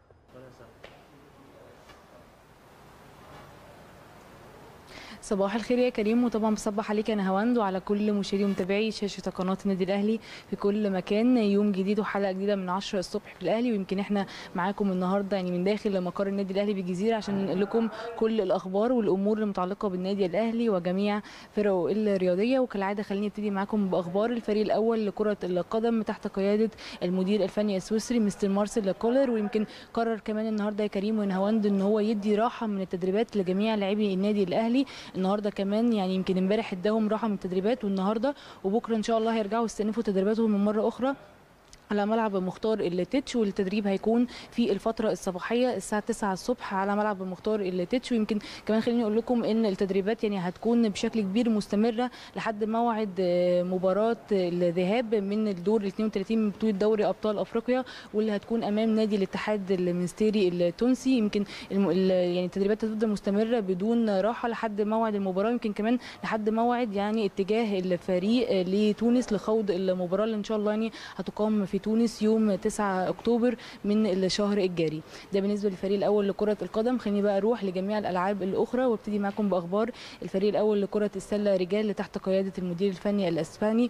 [SPEAKER 11] صباح الخير يا كريم وطبعا بصبح عليك انا هواند وعلى كل مشاهدي ومتابعي شاشه قناه النادي الاهلي في كل مكان يوم جديد وحلقه جديده من 10 الصبح في الاهلي ويمكن احنا معاكم النهارده يعني من داخل مقر النادي الاهلي بالجزيره عشان ننقل لكم كل الاخبار والامور المتعلقه بالنادي الاهلي وجميع فرقه الرياضيه وكالعاده خليني ابتدي معاكم باخبار الفريق الاول لكره القدم تحت قياده المدير الفني السويسري مستر مارسيل كولر ويمكن قرر كمان النهارده يا كريم ونهاوند ان هو يدي راحه من التدريبات لجميع لاعبي النادي الاهلي النهارده كمان يعني يمكن امبارح اداهم راحه من التدريبات والنهارده وبكره ان شاء الله هيرجعوا يستأنفوا تدريباتهم من مره اخرى على ملعب مختار التتش والتدريب هيكون في الفتره الصباحيه الساعه 9 الصبح على ملعب مختار التتش ويمكن كمان خليني اقول لكم ان التدريبات يعني هتكون بشكل كبير مستمره لحد موعد آه، مباراه الذهاب من الدور ال 32 من بطوله دوري ابطال افريقيا واللي هتكون امام نادي الاتحاد المنستيري التونسي يمكن الم... ال- يعني التدريبات هتفضل مستمره بدون راحه لحد موعد المباراه يمكن كمان لحد موعد يعني اتجاه الفريق آه، لتونس لخوض المباراه اللي ان شاء الله يعني هتقام في تونس يوم 9 اكتوبر من الشهر الجاري ده بالنسبه للفريق الاول لكره القدم خليني بقى اروح لجميع الالعاب الاخرى وابتدي معاكم باخبار الفريق الاول لكره السله رجال تحت قياده المدير الفني الاسباني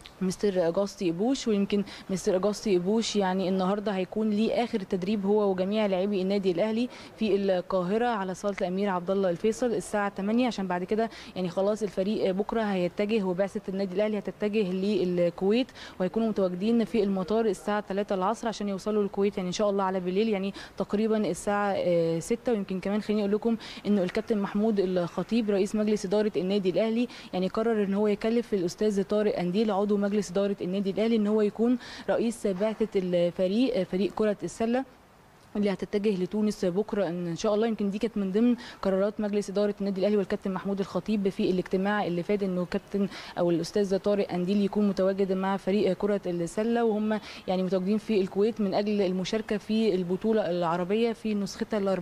[SPEAKER 11] مستر اجاستي ابوش ويمكن مستر اجاستي ابوش يعني النهارده هيكون ليه اخر تدريب هو وجميع لاعبي النادي الاهلي في القاهره على صاله الامير عبد الله الفيصل الساعه 8 عشان بعد كده يعني خلاص الفريق بكره هيتجه وبعثه النادي الاهلي هتتجه للكويت وهيكونوا متواجدين في المطار الساعه 3 العصر عشان يوصلوا الكويت يعني ان شاء الله على بالليل يعني تقريبا الساعه آه، 6 ويمكن كمان خليني اقول لكم انه الكابتن محمود الخطيب رئيس مجلس اداره النادي الاهلي يعني قرر ان هو يكلف الاستاذ طارق انديل عضو مجلس اداره النادي الاهلي ان هو يكون رئيس بعثه الفريق فريق كره السله اللي هتتجه لتونس بكره ان شاء الله يمكن دي كانت من ضمن قرارات مجلس اداره النادي الاهلي والكابتن محمود الخطيب في الاجتماع اللي فات انه كابتن او الاستاذ طارق انديل يكون متواجد مع فريق كره السله وهم يعني متواجدين في الكويت من اجل المشاركه في البطوله العربيه في نسختها ال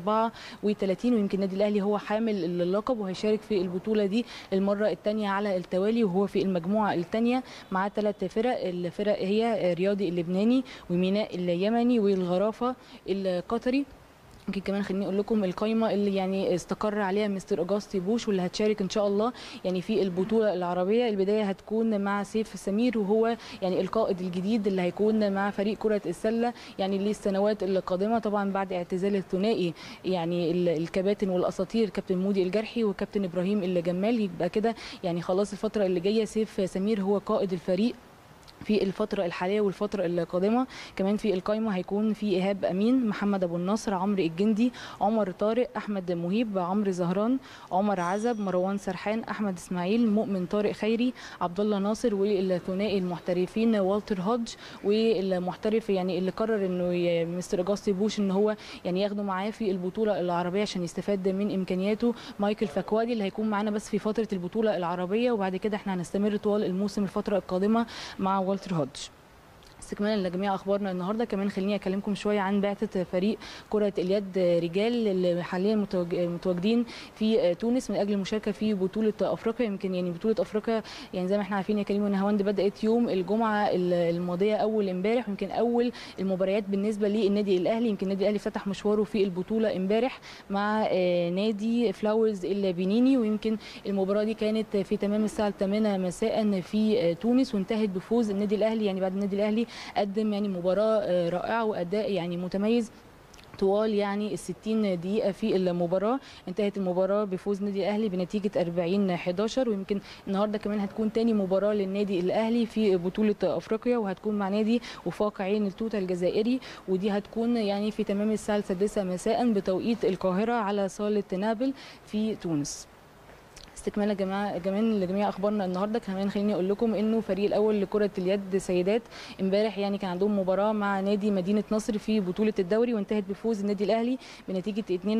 [SPEAKER 11] 34 ويمكن النادي الاهلي هو حامل اللقب وهيشارك في البطوله دي المره الثانيه على التوالي وهو في المجموعه الثانيه مع ثلاث فرق الفرق هي رياضي اللبناني وميناء اليمني والغرافه القطري يمكن كمان خليني اقول لكم القائمه اللي يعني استقر عليها مستر اجاستي بوش واللي هتشارك ان شاء الله يعني في البطوله العربيه البدايه هتكون مع سيف سمير وهو يعني القائد الجديد اللي هيكون مع فريق كره السله يعني للسنوات القادمه طبعا بعد اعتزال الثنائي يعني ال- الكباتن والاساطير كابتن مودي الجرحي وكابتن ابراهيم الجمال يبقى كده يعني خلاص الفتره اللي جايه سيف سمير هو قائد الفريق في الفترة الحالية والفترة القادمة كمان في القائمة هيكون في إيهاب أمين محمد أبو النصر عمرو الجندي عمر طارق أحمد مهيب عمرو زهران عمر عزب مروان سرحان أحمد إسماعيل مؤمن طارق خيري عبد الله ناصر والثنائي المحترفين والتر هودج والمحترف يعني اللي قرر انه ي- مستر اجاستي بوش ان هو يعني ياخده معاه في البطوله العربيه عشان يستفاد من امكانياته مايكل فكوادي اللي هيكون معانا بس في فتره البطوله العربيه وبعد كده احنا هنستمر طوال الموسم الفتره القادمه مع والتر هودج استكمالا لجميع اخبارنا النهارده كمان خليني اكلمكم شويه عن بعثه فريق كره اليد رجال اللي حاليا متواج- متواجدين في تونس من اجل المشاركه في بطوله افريقيا يمكن يعني بطوله افريقيا يعني زي ما احنا عارفين يا كريم ونهاوند بدات يوم الجمعه الماضيه اول امبارح يمكن اول المباريات بالنسبه للنادي الاهلي يمكن النادي الاهلي فتح مشواره في البطوله امبارح مع آه، نادي فلاورز البنيني ويمكن المباراه دي كانت في تمام الساعه 8 مساء في آه، تونس وانتهت بفوز النادي الاهلي يعني بعد النادي الاهلي قدم يعني مباراه آه، رائعه واداء يعني متميز طوال يعني ال 60 دقيقة في المباراة انتهت المباراة بفوز النادي الأهلي بنتيجة 40 11 ويمكن النهاردة كمان هتكون تاني مباراة للنادي الأهلي في بطولة أفريقيا وهتكون مع نادي وفاق عين التوتة الجزائري ودي هتكون يعني في تمام الساعة السادسة مساء بتوقيت القاهرة على صالة نابل في تونس استكمالا جماعة كمان لجميع اخبارنا النهارده كمان خليني اقول لكم انه فريق الاول لكره اليد سيدات امبارح يعني كان عندهم مباراه مع نادي مدينه نصر في بطوله الدوري وانتهت بفوز النادي الاهلي بنتيجه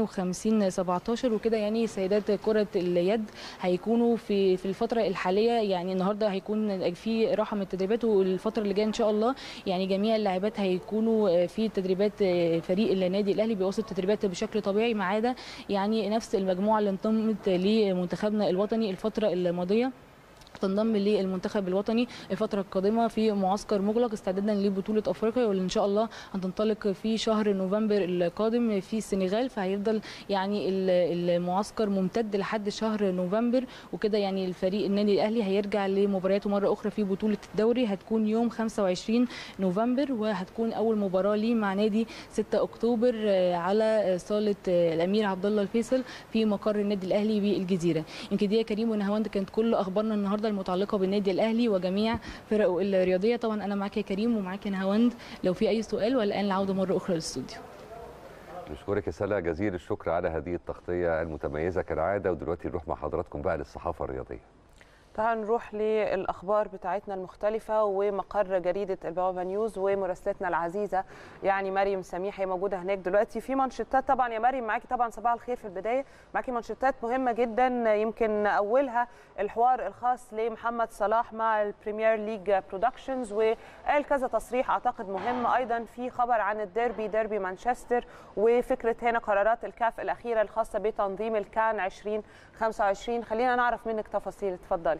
[SPEAKER 11] 52 17 وكده يعني سيدات كره اليد هيكونوا في في الفتره الحاليه يعني النهارده هيكون في راحه من التدريبات والفتره اللي جايه ان شاء الله يعني جميع اللاعبات هيكونوا في تدريبات فريق النادي الاهلي بيواصل التدريبات بشكل طبيعي ما عدا يعني نفس المجموعه اللي انضمت لمنتخبنا الوطني الفتره الماضيه تنضم للمنتخب الوطني الفترة القادمة في معسكر مغلق استعدادا لبطولة افريقيا واللي ان شاء الله هتنطلق في شهر نوفمبر القادم في السنغال فهيفضل يعني ال- المعسكر ممتد لحد شهر نوفمبر وكده يعني الفريق النادي الاهلي هيرجع لمبارياته مرة اخرى في بطولة الدوري هتكون يوم 25 نوفمبر وهتكون اول مباراة ليه مع نادي 6 اكتوبر آه، على صالة آه، الامير عبد الله الفيصل في مقر النادي الاهلي بالجزيرة يمكن دي يا كريم ونهاوند كانت كل اخبارنا النهارده المتعلقه بالنادي الاهلي وجميع فرقه الرياضيه طبعا انا معاك يا كريم ومعاك يا نهاوند لو في اي سؤال ولا الان العوده مره اخرى للاستوديو
[SPEAKER 2] نشكرك يا سلا جزيل الشكر على هذه التغطيه المتميزه كالعاده ودلوقتي نروح مع حضراتكم بقى للصحافه الرياضيه
[SPEAKER 1] تعال نروح للاخبار بتاعتنا المختلفه ومقر جريده البوابه نيوز ومراسلتنا العزيزه يعني مريم سميح هي موجوده هناك دلوقتي في منشطات طبعا يا مريم معاكي طبعا صباح الخير في البدايه معاكي منشطات مهمه جدا يمكن اولها الحوار الخاص لمحمد صلاح مع البريمير ليج برودكشنز وقال كذا تصريح اعتقد مهم ايضا في خبر عن الديربي ديربي مانشستر وفكره هنا قرارات الكاف الاخيره الخاصه بتنظيم الكان 2025 خلينا نعرف منك تفاصيل اتفضلي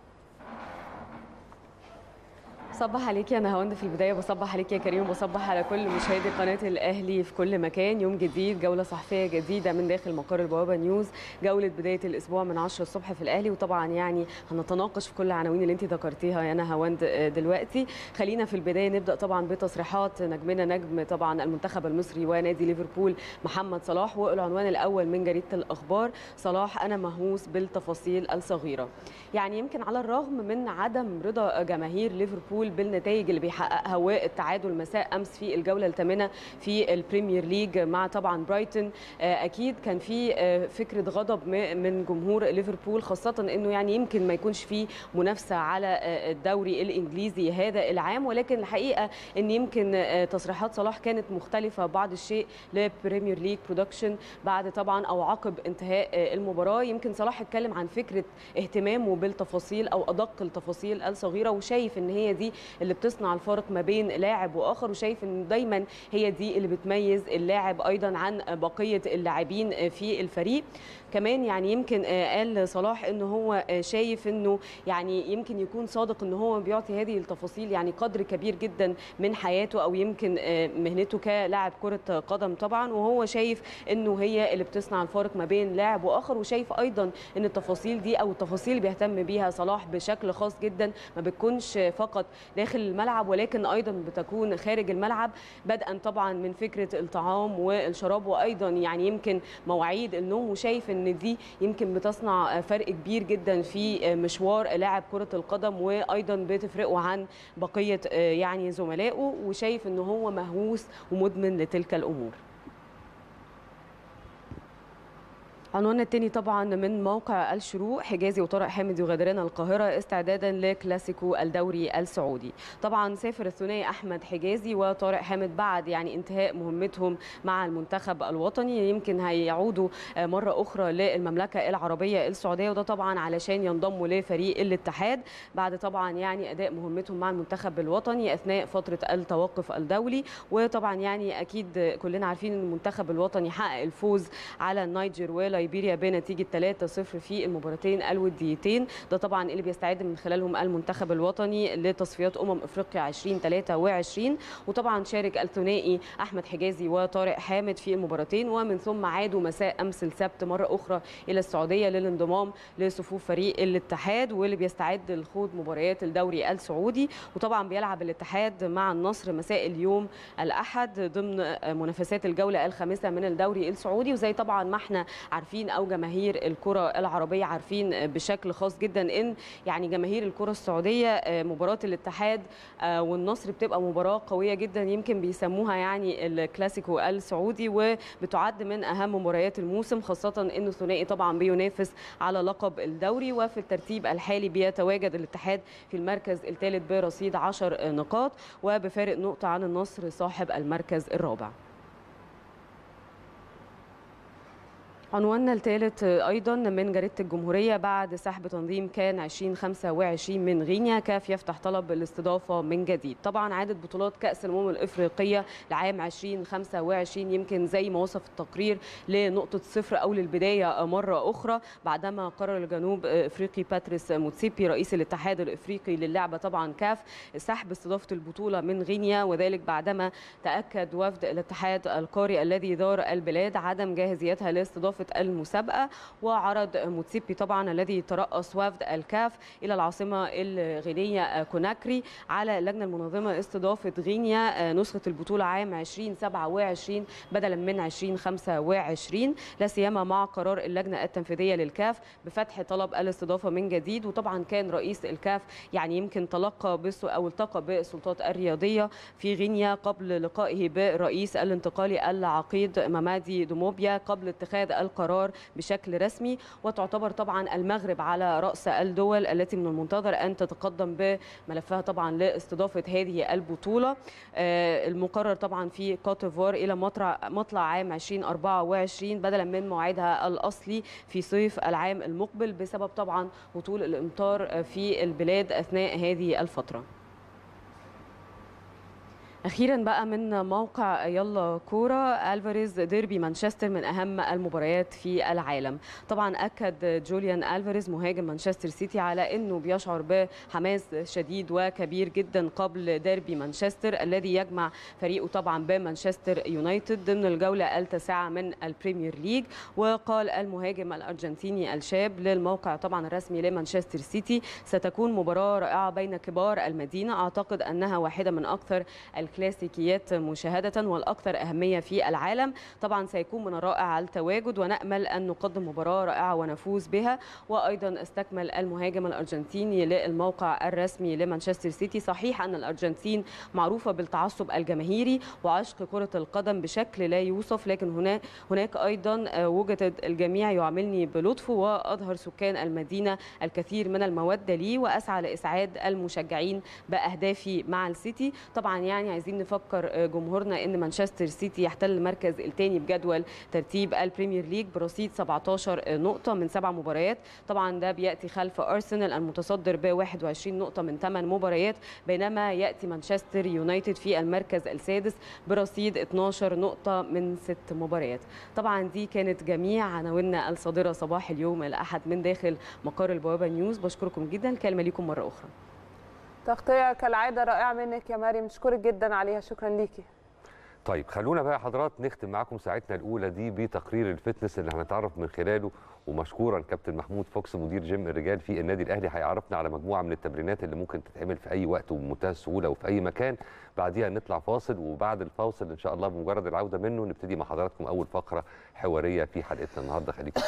[SPEAKER 12] بصبح عليك يا نهاوند في البدايه بصبح عليك يا كريم وبصبح على كل مشاهدي قناه الاهلي في كل مكان يوم جديد جوله صحفيه جديده من داخل مقر البوابه نيوز جوله بدايه الاسبوع من 10 الصبح في الاهلي وطبعا يعني هنتناقش في كل العناوين اللي انت ذكرتيها يا نهاوند دلوقتي خلينا في البدايه نبدا طبعا بتصريحات نجمنا نجم طبعا المنتخب المصري ونادي ليفربول محمد صلاح والعنوان الاول من جريده الاخبار صلاح انا مهووس بالتفاصيل الصغيره يعني يمكن على الرغم من عدم رضا جماهير ليفربول بالنتائج اللي بيحققها والتعادل مساء امس في الجوله الثامنه في البريمير ليج مع طبعا برايتون اكيد كان في فكره غضب من جمهور ليفربول خاصه انه يعني يمكن ما يكونش في منافسه على الدوري الانجليزي هذا العام ولكن الحقيقه ان يمكن تصريحات صلاح كانت مختلفه بعض الشيء لبريمير ليج برودكشن بعد طبعا او عقب انتهاء المباراه يمكن صلاح اتكلم عن فكره اهتمامه بالتفاصيل او ادق التفاصيل الصغيره وشايف ان هي دي اللي بتصنع الفارق ما بين لاعب واخر وشايف ان دايما هي دي اللي بتميز اللاعب ايضا عن بقيه اللاعبين في الفريق كمان يعني يمكن قال صلاح انه هو شايف انه يعني يمكن يكون صادق ان هو بيعطي هذه التفاصيل يعني قدر كبير جدا من حياته او يمكن مهنته كلاعب كره قدم طبعا وهو شايف انه هي اللي بتصنع الفارق ما بين لاعب واخر وشايف ايضا ان التفاصيل دي او التفاصيل اللي بيهتم بيها صلاح بشكل خاص جدا ما بتكونش فقط داخل الملعب ولكن ايضا بتكون خارج الملعب بدءا طبعا من فكره الطعام والشراب وايضا يعني يمكن مواعيد النوم وشايف ان دي يمكن بتصنع فرق كبير جدا في مشوار لاعب كره القدم وايضا بتفرقه عن بقيه يعني زملائه وشايف ان هو مهووس ومدمن لتلك الامور عنواننا الثاني طبعا من موقع الشروق حجازي وطارق حامد يغادران القاهره استعدادا لكلاسيكو الدوري السعودي طبعا سافر الثنائي احمد حجازي وطارق حامد بعد يعني انتهاء مهمتهم مع المنتخب الوطني يمكن هيعودوا مره اخرى للمملكه العربيه السعوديه وده طبعا علشان ينضموا لفريق الاتحاد بعد طبعا يعني اداء مهمتهم مع المنتخب الوطني اثناء فتره التوقف الدولي وطبعا يعني اكيد كلنا عارفين ان المنتخب الوطني حقق الفوز على النيجر ولا ليبيريا بنتيجه 3-0 في المباراتين الوديتين ده طبعا اللي بيستعد من خلالهم المنتخب الوطني لتصفيات امم افريقيا 2023 وطبعا شارك الثنائي احمد حجازي وطارق حامد في المباراتين ومن ثم عادوا مساء امس السبت مره اخرى الى السعوديه للانضمام لصفوف فريق الاتحاد واللي بيستعد لخوض مباريات الدوري السعودي وطبعا بيلعب الاتحاد مع النصر مساء اليوم الاحد ضمن منافسات الجوله الخامسه من الدوري السعودي وزي طبعا ما احنا عارفين عارفين او جماهير الكره العربيه عارفين بشكل خاص جدا ان يعني جماهير الكره السعوديه مباراه الاتحاد والنصر بتبقى مباراه قويه جدا يمكن بيسموها يعني الكلاسيكو السعودي وبتعد من اهم مباريات الموسم خاصه انه الثنائي طبعا بينافس على لقب الدوري وفي الترتيب الحالي بيتواجد الاتحاد في المركز الثالث برصيد 10 نقاط وبفارق نقطه عن النصر صاحب المركز الرابع عنواننا الثالث ايضا من جريده الجمهوريه بعد سحب تنظيم كان 2025 من غينيا كاف يفتح طلب الاستضافه من جديد طبعا عادت بطولات كاس الامم الافريقيه لعام 2025 يمكن زي ما وصف التقرير لنقطه صفر او للبدايه مره اخرى بعدما قرر الجنوب افريقي باتريس موتسيبي رئيس الاتحاد الافريقي للعبه طبعا كاف سحب استضافه البطوله من غينيا وذلك بعدما تاكد وفد الاتحاد القاري الذي دار البلاد عدم جاهزيتها لاستضافه استضافه المسابقه وعرض موتسيبي طبعا الذي ترأس وفد الكاف الى العاصمه الغينيه كوناكري على اللجنه المنظمه استضافه غينيا نسخه البطوله عام 2027 بدلا من 2025 لا سيما مع قرار اللجنه التنفيذيه للكاف بفتح طلب الاستضافه من جديد وطبعا كان رئيس الكاف يعني يمكن تلقى بس او التقى بالسلطات الرياضيه في غينيا قبل لقائه بالرئيس الانتقالي العقيد ممادي دوموبيا قبل اتخاذ القرار بشكل رسمي وتعتبر طبعا المغرب على راس الدول التي من المنتظر ان تتقدم بملفها طبعا لاستضافه هذه البطوله المقرر طبعا في كوتيفوار الى مطلع مطلع عام 2024 بدلا من موعدها الاصلي في صيف العام المقبل بسبب طبعا هطول الامطار في البلاد اثناء هذه الفتره اخيرا بقى من موقع يلا كوره الفاريز ديربي مانشستر من اهم المباريات في العالم طبعا اكد جوليان الفاريز مهاجم مانشستر سيتي على انه بيشعر بحماس شديد وكبير جدا قبل ديربي مانشستر الذي يجمع فريقه طبعا بمانشستر يونايتد ضمن الجوله التاسعه من البريمير ليج وقال المهاجم الارجنتيني الشاب للموقع طبعا الرسمي لمانشستر سيتي ستكون مباراه رائعه بين كبار المدينه اعتقد انها واحده من اكثر الكلاسيكيات مشاهدة والأكثر أهمية في العالم طبعا سيكون من الرائع التواجد ونأمل أن نقدم مباراة رائعة ونفوز بها وأيضا استكمل المهاجم الأرجنتيني للموقع الرسمي لمانشستر سيتي صحيح أن الأرجنتين معروفة بالتعصب الجماهيري وعشق كرة القدم بشكل لا يوصف لكن هنا هناك أيضا وجد الجميع يعاملني بلطف وأظهر سكان المدينة الكثير من المودة لي وأسعى لإسعاد المشجعين بأهدافي مع السيتي طبعا يعني عايزين نفكر جمهورنا ان مانشستر سيتي يحتل المركز الثاني بجدول ترتيب البريمير ليج برصيد 17 نقطه من سبع مباريات طبعا ده بياتي خلف ارسنال المتصدر ب 21 نقطه من 8 مباريات بينما ياتي مانشستر يونايتد في المركز السادس برصيد 12 نقطه من ست مباريات طبعا دي كانت جميع عناويننا الصادره صباح اليوم الاحد من داخل مقر البوابه نيوز بشكركم جدا الكلمه ليكم مره اخرى
[SPEAKER 1] تغطيه كالعاده رائعه منك يا مريم نشكرك جدا عليها شكرا ليكي
[SPEAKER 2] طيب خلونا بقى يا حضرات نختم معاكم ساعتنا الاولى دي بتقرير الفتنس اللي هنتعرف من خلاله ومشكورا كابتن محمود فوكس مدير جيم الرجال في النادي الاهلي هيعرفنا على مجموعه من التمرينات اللي ممكن تتعمل في اي وقت وبمنتهى السهوله وفي اي مكان بعديها نطلع فاصل وبعد الفاصل ان شاء الله بمجرد العوده منه نبتدي مع حضراتكم اول فقره حواريه في حلقتنا النهارده خليكم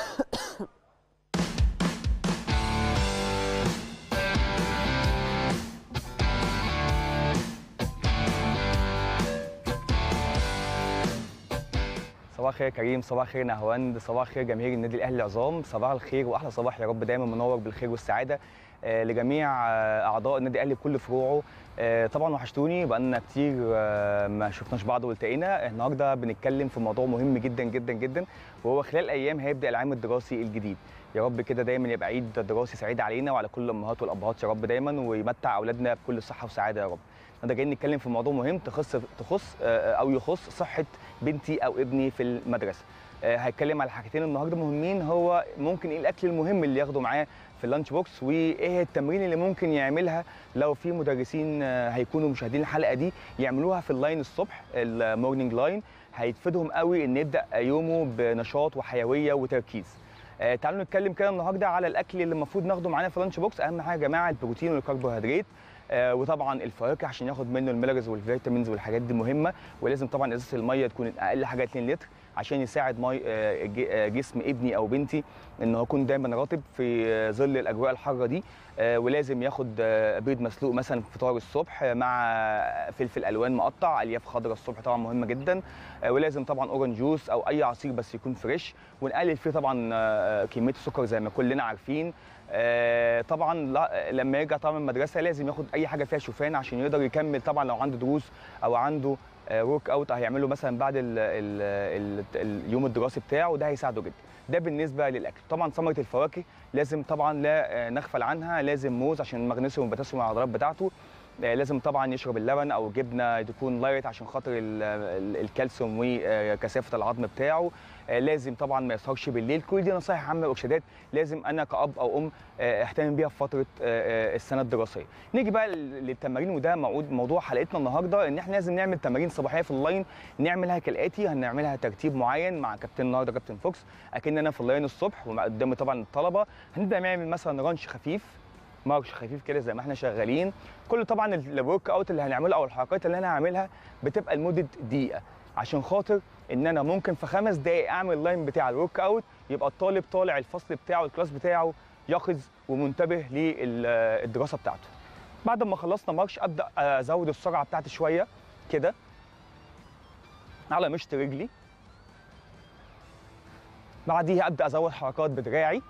[SPEAKER 13] صباح الخير يا كريم صباح الخير نهواند صباح الخير جماهير النادي الاهلي العظام صباح الخير واحلى صباح يا رب دايما منور بالخير والسعاده آه لجميع آه اعضاء النادي الاهلي بكل فروعه آه طبعا وحشتوني بقالنا كتير ما شفناش بعض والتقينا النهارده بنتكلم في موضوع مهم جدا جدا جدا وهو خلال ايام هيبدا العام الدراسي الجديد يا رب كده دايما يبقى عيد دراسي سعيد علينا وعلى كل الامهات والابهات يا رب دايما ويمتع اولادنا بكل صحه وسعاده يا رب النهارده جايين نتكلم في موضوع مهم تخص تخص او يخص صحه بنتي او ابني في المدرسه هيتكلم على حاجتين النهارده مهمين هو ممكن ايه الاكل المهم اللي ياخده معاه في اللانش بوكس وايه التمرين اللي ممكن يعملها لو في مدرسين هيكونوا مشاهدين الحلقه دي يعملوها في اللاين الصبح المورنينج لاين هيفيدهم قوي ان يبدا يومه بنشاط وحيويه وتركيز آه تعالوا نتكلم كده النهارده على الاكل اللي المفروض ناخده معانا في اللانش بوكس اهم حاجه يا جماعه البروتين والكربوهيدرات آه وطبعا الفواكه عشان ياخد منه المينرالز والفيتامينز والحاجات دي مهمه ولازم طبعا ازازه الميه تكون اقل حاجه 2 لتر عشان يساعد مي آه جسم ابني او بنتي ان هو يكون دايما رطب في ظل الاجواء الحاره دي ولازم ياخد بيض مسلوق مثلا في فطار الصبح مع فلفل الوان مقطع الياف خضراء الصبح طبعا مهمه جدا ولازم طبعا اورنج جوس او اي عصير بس يكون فريش ونقلل فيه طبعا كميه السكر زي ما كلنا عارفين طبعا لما يرجع طبعا من المدرسه لازم ياخد اي حاجه فيها شوفان عشان يقدر يكمل طبعا لو عنده دروس او عنده ورك اوت هيعمله مثلا بعد ال ال ال اليوم الدراسي بتاعه ده هيساعده جدا ده بالنسبه للاكل طبعا ثمره الفواكه لازم طبعا لا نغفل عنها لازم موز عشان المغنيسيوم والبوتاسيوم العضلات بتاعته لازم طبعا يشرب اللبن او جبنه تكون لايت عشان خاطر الكالسيوم وكثافه العظم بتاعه آه، لازم طبعا ما يسهرش بالليل كل دي نصائح عامه وارشادات لازم انا كاب او ام آه، اهتم بيها في فتره آه، آه، السنه الدراسيه نيجي بقى لل- للتمارين وده موعود موضوع حلقتنا النهارده ان احنا لازم نعمل تمارين صباحيه في اللاين نعملها كالاتي هنعملها ترتيب معين مع كابتن النهارده كابتن فوكس اكن انا في اللاين الصبح وقدامي طبعا الطلبه هنبدا نعمل مثلا رانش خفيف مارش خفيف كده زي ما احنا شغالين كل طبعا الورك اوت اللي هنعمله او الحركات اللي انا هعملها بتبقى لمده دقيقه عشان خاطر ان انا ممكن في خمس دقائق اعمل اللاين بتاع الورك اوت يبقى الطالب طالع الفصل بتاعه الكلاس بتاعه يقظ ومنتبه للدراسه بتاعته بعد ما خلصنا مارش ابدا ازود السرعه بتاعتي شويه كده على مشط رجلي بعديها ابدا ازود حركات بدراعي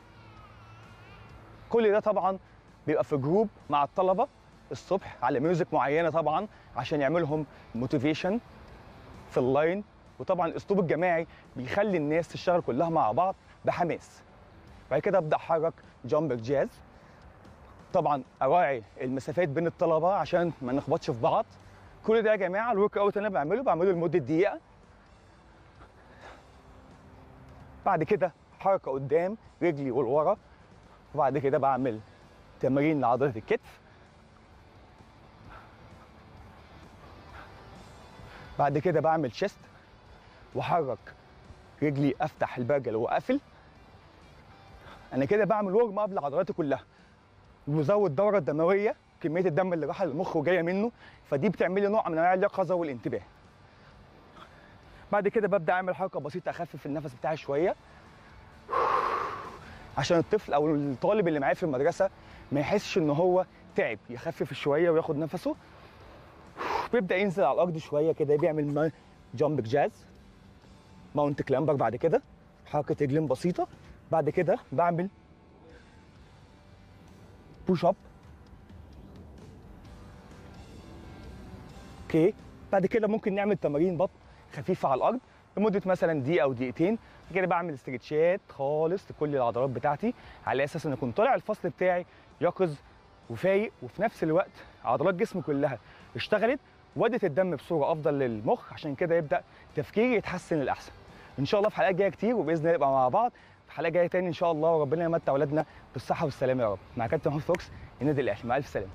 [SPEAKER 13] كل ده طبعا بيبقى في جروب مع الطلبه الصبح على ميوزك معينه طبعا عشان يعملهم موتيفيشن في اللاين وطبعا الاسلوب الجماعي بيخلي الناس تشتغل كلها مع بعض بحماس بعد كده ابدا احرك جامبر جاز طبعا اراعي المسافات بين الطلبه عشان ما نخبطش في بعض كل ده يا جماعه الورك اوت اللي انا بعمله بعمله لمده دقيقه بعد كده حركه قدام رجلي ولورا وبعد كده بعمل تمارين لعضله الكتف بعد كده بعمل شيست واحرك رجلي افتح البرجل واقفل انا كده بعمل ورم اب لعضلاتي كلها وبزود الدوره الدمويه كميه الدم اللي رايحه للمخ وجايه منه فدي بتعمل لي نوع من انواع اليقظه والانتباه بعد كده ببدا اعمل حركه بسيطه اخفف النفس بتاعي شويه عشان الطفل او الطالب اللي معايا في المدرسه ما يحسش ان هو تعب يخفف شويه وياخد نفسه بيبدا ينزل على الارض شويه كده بيعمل جامب جاز ماونت كلامبر بعد كده حركه رجلين بسيطه بعد كده بعمل بوش اب اوكي بعد كده ممكن نعمل تمارين بطن خفيفه على الارض لمده مثلا دقيقه او دقيقتين كده بعمل استرتشات خالص لكل العضلات بتاعتي على اساس ان اكون طالع الفصل بتاعي يقظ وفايق وفي نفس الوقت عضلات جسمي كلها اشتغلت ودت الدم بصوره افضل للمخ عشان كده يبدا تفكيري يتحسن للاحسن ان شاء الله في حلقات جايه كتير وباذن الله نبقى مع بعض في حلقه جايه تاني ان شاء الله وربنا يمتع اولادنا بالصحه والسلامه يا رب مع كابتن محمود فوكس النادي الاهلي مع الف سلامه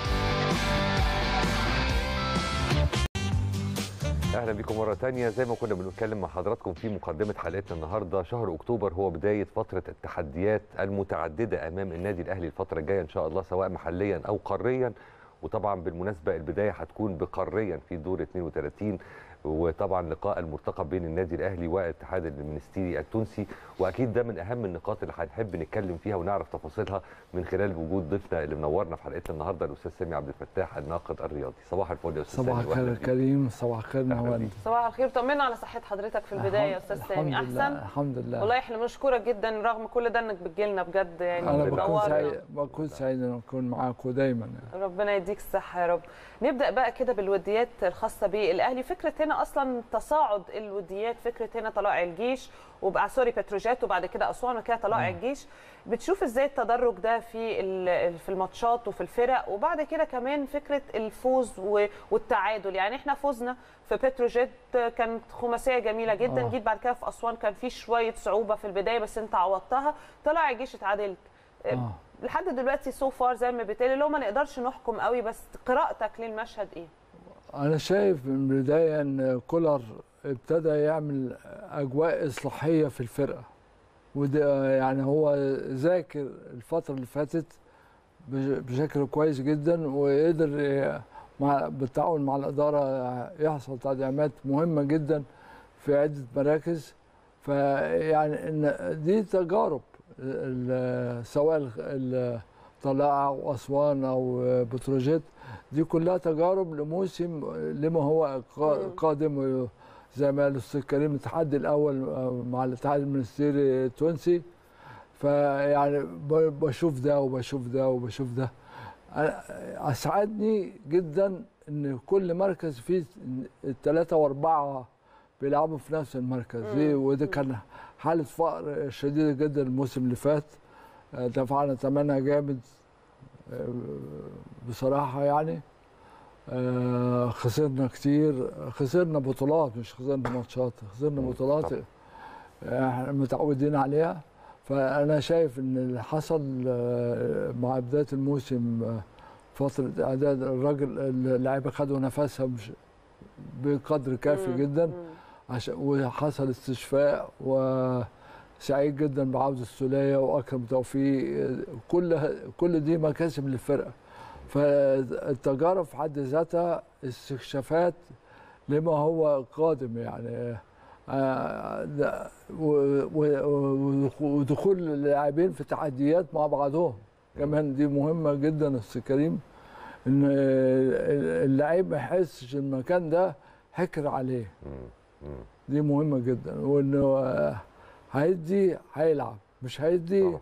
[SPEAKER 2] اهلا بكم مره تانية زي ما كنا بنتكلم مع حضراتكم في مقدمه حلقتنا النهارده شهر اكتوبر هو بدايه فتره التحديات المتعدده امام النادي الاهلي الفتره الجايه ان شاء الله سواء محليا او قاريا وطبعا بالمناسبه البدايه هتكون بقاريا في دور 32 وطبعا لقاء المرتقب بين النادي الاهلي والاتحاد المنستيري التونسي واكيد ده من اهم النقاط اللي هنحب نتكلم فيها ونعرف تفاصيلها من خلال وجود ضيفنا اللي منورنا في حلقتنا النهارده الاستاذ سامي عبد الفتاح الناقد الرياضي صباح الفل يا استاذ
[SPEAKER 14] صباح
[SPEAKER 2] سامي
[SPEAKER 14] الخير
[SPEAKER 2] وأهلا
[SPEAKER 14] يا
[SPEAKER 2] بيك.
[SPEAKER 14] كريم صباح الخير
[SPEAKER 2] أهلا
[SPEAKER 14] نهوان
[SPEAKER 2] بيك.
[SPEAKER 1] صباح الخير طمنا على صحه حضرتك في البدايه يا استاذ سامي
[SPEAKER 14] الحمد لله
[SPEAKER 1] احسن
[SPEAKER 14] الحمد لله
[SPEAKER 1] والله احنا بنشكرك جدا رغم كل ده انك بتجيلنا بجد يعني
[SPEAKER 14] انا بكون
[SPEAKER 1] منورنا.
[SPEAKER 14] سعيد بكون سعيد ان اكون معاكم دايما يعني.
[SPEAKER 1] ربنا يديك الصحة يا رب نبدأ بقى كده بالوديات الخاصة بالأهلي فكرة هنا أصلا تصاعد الوديات فكرة هنا طلائع الجيش وبقى سوري بتروجيت وبعد كده أسوان وكده طلائع الجيش بتشوف ازاي التدرج ده في ال- في الماتشات وفي الفرق وبعد كده كمان فكرة الفوز و- والتعادل يعني احنا فوزنا في بتروجيت كانت خماسية جميلة جدا
[SPEAKER 14] آه.
[SPEAKER 1] جيت بعد كده في أسوان كان في شوية صعوبة في البداية بس انت عوضتها طلع الجيش اتعادلت
[SPEAKER 14] آه.
[SPEAKER 1] لحد دلوقتي سو فار زي ما بتقولي اللي هو ما نقدرش نحكم قوي بس قراءتك للمشهد ايه؟
[SPEAKER 14] انا شايف من البدايه ان كولر ابتدى يعمل اجواء اصلاحيه في الفرقه وده يعني هو ذاكر الفتره اللي فاتت بش- بشكل كويس جدا وقدر ي- مع بالتعاون مع الاداره يحصل تدعيمات مهمه جدا في عده مراكز فيعني ان دي تجارب ال- سواء ال- ال- طلائع واسوان او بتروجيت دي كلها تجارب لموسم لما هو قا- قادم زي ما قال الاستاذ كريم الاتحاد الاول مع الاتحاد المنستيري التونسي فيعني ب- بشوف ده وبشوف ده وبشوف ده أنا اسعدني جدا ان كل مركز فيه الثلاثه واربعه بيلعبوا في نفس المركز دي وده كان حاله فقر شديده جدا الموسم اللي فات آه، دفعنا ثمنها جامد آه، بصراحه يعني آه، خسرنا كتير خسرنا بطولات مش خسرنا ماتشات خسرنا
[SPEAKER 2] مم،
[SPEAKER 14] بطولات
[SPEAKER 2] طبعا.
[SPEAKER 14] احنا متعودين عليها فانا شايف ان اللي حصل آه، مع بدايه الموسم آه، فتره اعداد الراجل اللعيبه خدوا نفسها مش- بقدر كافي
[SPEAKER 1] مم.
[SPEAKER 14] جدا
[SPEAKER 1] مم.
[SPEAKER 14] عشان وحصل استشفاء وسعيد جدا بعوده السوليه واكرم توفيق كل كل دي مكاسب للفرقه فالتجارب في حد ذاتها استكشافات لما هو قادم يعني آه، ده- و- و- ودخول اللاعبين في تحديات مع بعضهم كمان دي مهمه جدا يا استاذ كريم ان اللعيب ما يحسش المكان ده حكر عليه دي مهمه جدا وانه آه، هيدي هيلعب مش هيدي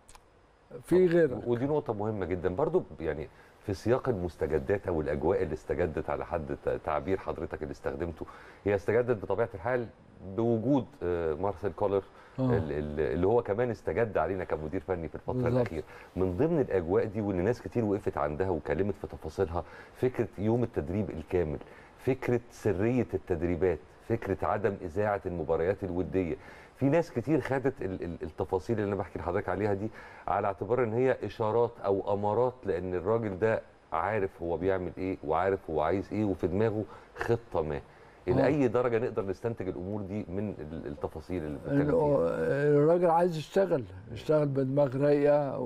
[SPEAKER 14] في غيرك
[SPEAKER 2] ودي نقطة مهمة جدا برضو يعني في سياق المستجدات او الاجواء اللي استجدت على حد ت- تعبير حضرتك اللي استخدمته هي استجدت بطبيعة الحال بوجود آه، مارسيل كولر
[SPEAKER 14] آه.
[SPEAKER 2] ال- ال- اللي هو كمان استجد علينا كمدير فني في الفترة
[SPEAKER 14] بالظبط.
[SPEAKER 2] الأخيرة من ضمن الأجواء دي واللي ناس كتير وقفت عندها وكلمت في تفاصيلها فكرة يوم التدريب الكامل فكرة سرية التدريبات فكرة عدم إذاعة المباريات الودية في ناس كتير خدت ال- ال- التفاصيل اللي انا بحكي لحضرتك عليها دي على اعتبار ان هي اشارات او امارات لان الراجل ده عارف هو بيعمل ايه وعارف هو عايز ايه وفي دماغه خطه ما الى
[SPEAKER 14] آه.
[SPEAKER 2] اي درجه نقدر نستنتج الامور دي من ال- التفاصيل اللي بنتكلم فيها
[SPEAKER 14] إنه الراجل عايز يشتغل يشتغل بدماغ رايقه